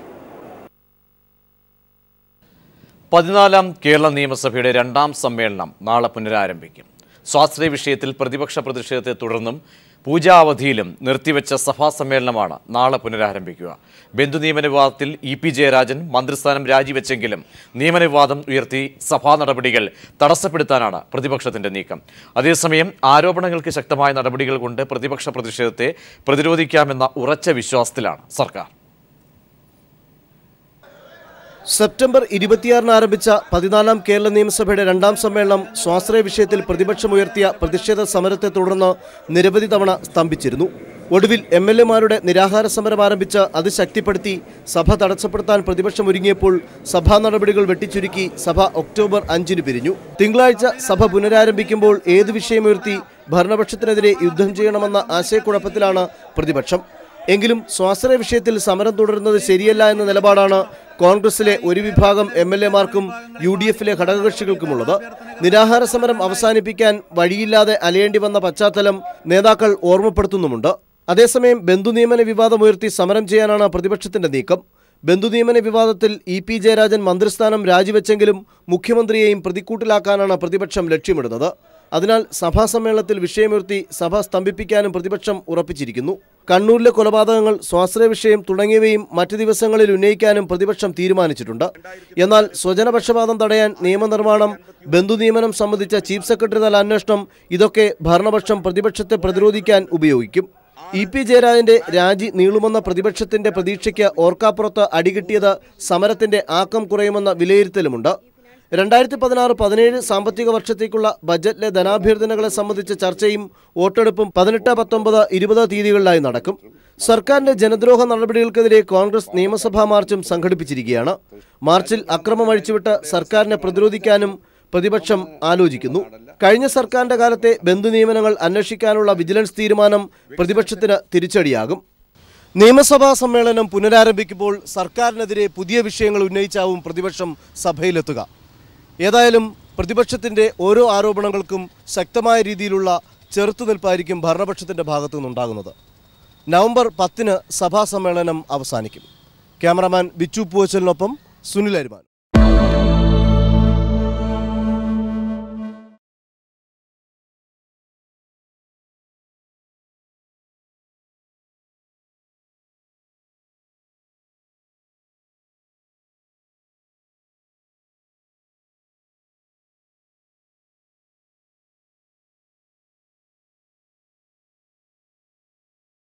പതിനാലാം കേരള നിയമസഭയുടെ രണ്ടാം സമ്മേളനം നാളെ പുനരാരംഭിക്കും സ്വാശ്രയ വിഷയത്തിൽ പ്രതിപക്ഷ പ്രതിഷേധത്തെ തുടർന്നും പൂജാവധിയിലും നിർത്തിവെച്ച സഭാ സമ്മേളനമാണ് നാളെ പുനരാരംഭിക്കുക ബന്ധു നിയമന വിവാദത്തിൽ ഇ പി ജയരാജൻ മന്ത്രിസ്ഥാനം രാജിവെച്ചെങ്കിലും നിയമന വിവാദം ഉയർത്തി സഭാ നടപടികൾ തടസ്സപ്പെടുത്താനാണ് പ്രതിപക്ഷത്തിന്റെ നീക്കം അതേസമയം ആരോപണങ്ങൾക്ക് ശക്തമായ നടപടികൾ കൊണ്ട് പ്രതിപക്ഷ പ്രതിഷേധത്തെ പ്രതിരോധിക്കാമെന്ന ഉറച്ച വിശ്വാസത്തിലാണ് സർക്കാർ സെപ്റ്റംബർ ഇരുപത്തിയാറിന് ആരംഭിച്ച പതിനാലാം കേരള നിയമസഭയുടെ രണ്ടാം സമ്മേളനം സ്വാശ്രയ വിഷയത്തിൽ പ്രതിപക്ഷമുയർത്തിയ പ്രതിഷേധ സമരത്തെ തുടർന്ന് നിരവധി തവണ സ്തംഭിച്ചിരുന്നു ഒടുവിൽ എം എൽ എമാരുടെ നിരാഹാര സമരം ആരംഭിച്ച് അത് ശക്തിപ്പെടുത്തി സഭ തടസ്സപ്പെടുത്താൻ പ്രതിപക്ഷം ഒരുങ്ങിയപ്പോൾ സഭാ നടപടികൾ വെട്ടിച്ചുരുക്കി സഭ ഒക്ടോബർ അഞ്ചിന് പിരിഞ്ഞു തിങ്കളാഴ്ച സഭ പുനരാരംഭിക്കുമ്പോൾ ഏത് വിഷയമുയർത്തി ഭരണപക്ഷത്തിനെതിരെ യുദ്ധം ചെയ്യണമെന്ന ആശയക്കുഴപ്പത്തിലാണ് പ്രതിപക്ഷം എങ്കിലും സ്വാശ്രയ വിഷയത്തിൽ സമരം തുടരുന്നത് ശരിയല്ല എന്ന നിലപാടാണ് കോൺഗ്രസിലെ ഒരു വിഭാഗം എം എൽ എമാർക്കും യു ഡി എഫിലെ ഘടകകക്ഷികൾക്കുമുള്ളത് നിരാഹാര സമരം അവസാനിപ്പിക്കാൻ വഴിയില്ലാതെ അലയേണ്ടി വന്ന പശ്ചാത്തലം നേതാക്കൾ ഓർമ്മപ്പെടുത്തുന്നുമുണ്ട് അതേസമയം ബന്ധുനിയമന വിവാദമുയർത്തി സമരം ചെയ്യാനാണ് പ്രതിപക്ഷത്തിന്റെ നീക്കം ബന്ധുനിയമന വിവാദത്തിൽ ഇ പി ജയരാജൻ മന്ത്രിസ്ഥാനം രാജിവെച്ചെങ്കിലും മുഖ്യമന്ത്രിയെയും പ്രതിക്കൂട്ടിലാക്കാനാണ് പ്രതിപക്ഷം ലക്ഷ്യമിടുന്നത് അതിനാൽ സഭാ സമ്മേളനത്തിൽ വിഷയമുയർത്തി സഭ സ്തംഭിപ്പിക്കാനും പ്രതിപക്ഷം ഉറപ്പിച്ചിരിക്കുന്നു കണ്ണൂരിലെ കൊലപാതകങ്ങൾ സ്വാശ്രയ വിഷയം തുടങ്ങിയവയും മറ്റു ദിവസങ്ങളിൽ ഉന്നയിക്കാനും പ്രതിപക്ഷം തീരുമാനിച്ചിട്ടുണ്ട് എന്നാൽ സ്വജനപക്ഷപാതം തടയാൻ നിയമനിർമ്മാണം ബന്ധുനിയമനം സംബന്ധിച്ച ചീഫ് സെക്രട്ടറി തല അന്വേഷണം ഇതൊക്കെ ഭരണപക്ഷം പ്രതിപക്ഷത്തെ പ്രതിരോധിക്കാൻ ഉപയോഗിക്കും ഇ പി ജയരാജന്റെ രാജി നീളുമെന്ന പ്രതിപക്ഷത്തിന്റെ പ്രതീക്ഷയ്ക്ക് ഓർക്കാപ്പുറത്ത് അടികിട്ടിയത് സമരത്തിന്റെ ആക്കം കുറയുമെന്ന വിലയിരുത്തലുമുണ്ട് രണ്ടായിരത്തി പതിനാറ് പതിനേഴ് സാമ്പത്തിക വർഷത്തേക്കുള്ള ബജറ്റിലെ ധനാഭ്യർത്ഥനകളെ സംബന്ധിച്ച ചർച്ചയും വോട്ടെടുപ്പും പതിനെട്ട് പത്തൊമ്പത് ഇരുപത് തീയതികളിലായി നടക്കും സർക്കാരിന്റെ ജനദ്രോഹ നടപടികൾക്കെതിരെ കോൺഗ്രസ് നിയമസഭാ മാർച്ചും സംഘടിപ്പിച്ചിരിക്കുകയാണ് മാർച്ചിൽ അക്രമം അഴിച്ചുവിട്ട് സർക്കാരിനെ പ്രതിരോധിക്കാനും പ്രതിപക്ഷം ആലോചിക്കുന്നു കഴിഞ്ഞ സർക്കാരിന്റെ കാലത്തെ ബന്ധുനിയമനങ്ങൾ അന്വേഷിക്കാനുള്ള വിജിലൻസ് തീരുമാനം പ്രതിപക്ഷത്തിന് തിരിച്ചടിയാകും നിയമസഭാ സമ്മേളനം പുനരാരംഭിക്കുമ്പോൾ സർക്കാരിനെതിരെ പുതിയ വിഷയങ്ങൾ ഉന്നയിച്ചാവും പ്രതിപക്ഷം സഭയിലെത്തുക ഏതായാലും പ്രതിപക്ഷത്തിന്റെ ഓരോ ആരോപണങ്ങൾക്കും ശക്തമായ രീതിയിലുള്ള ചെറുത്തുനിൽപ്പായിരിക്കും ഭരണപക്ഷത്തിന്റെ ഭാഗത്തു നിന്നുണ്ടാകുന്നത് നവംബർ പത്തിന് സഭാ സമ്മേളനം അവസാനിക്കും ക്യാമറമാൻ ബിച്ചു പൂവച്ചലിനൊപ്പം സുനിൽ അരിമാൻ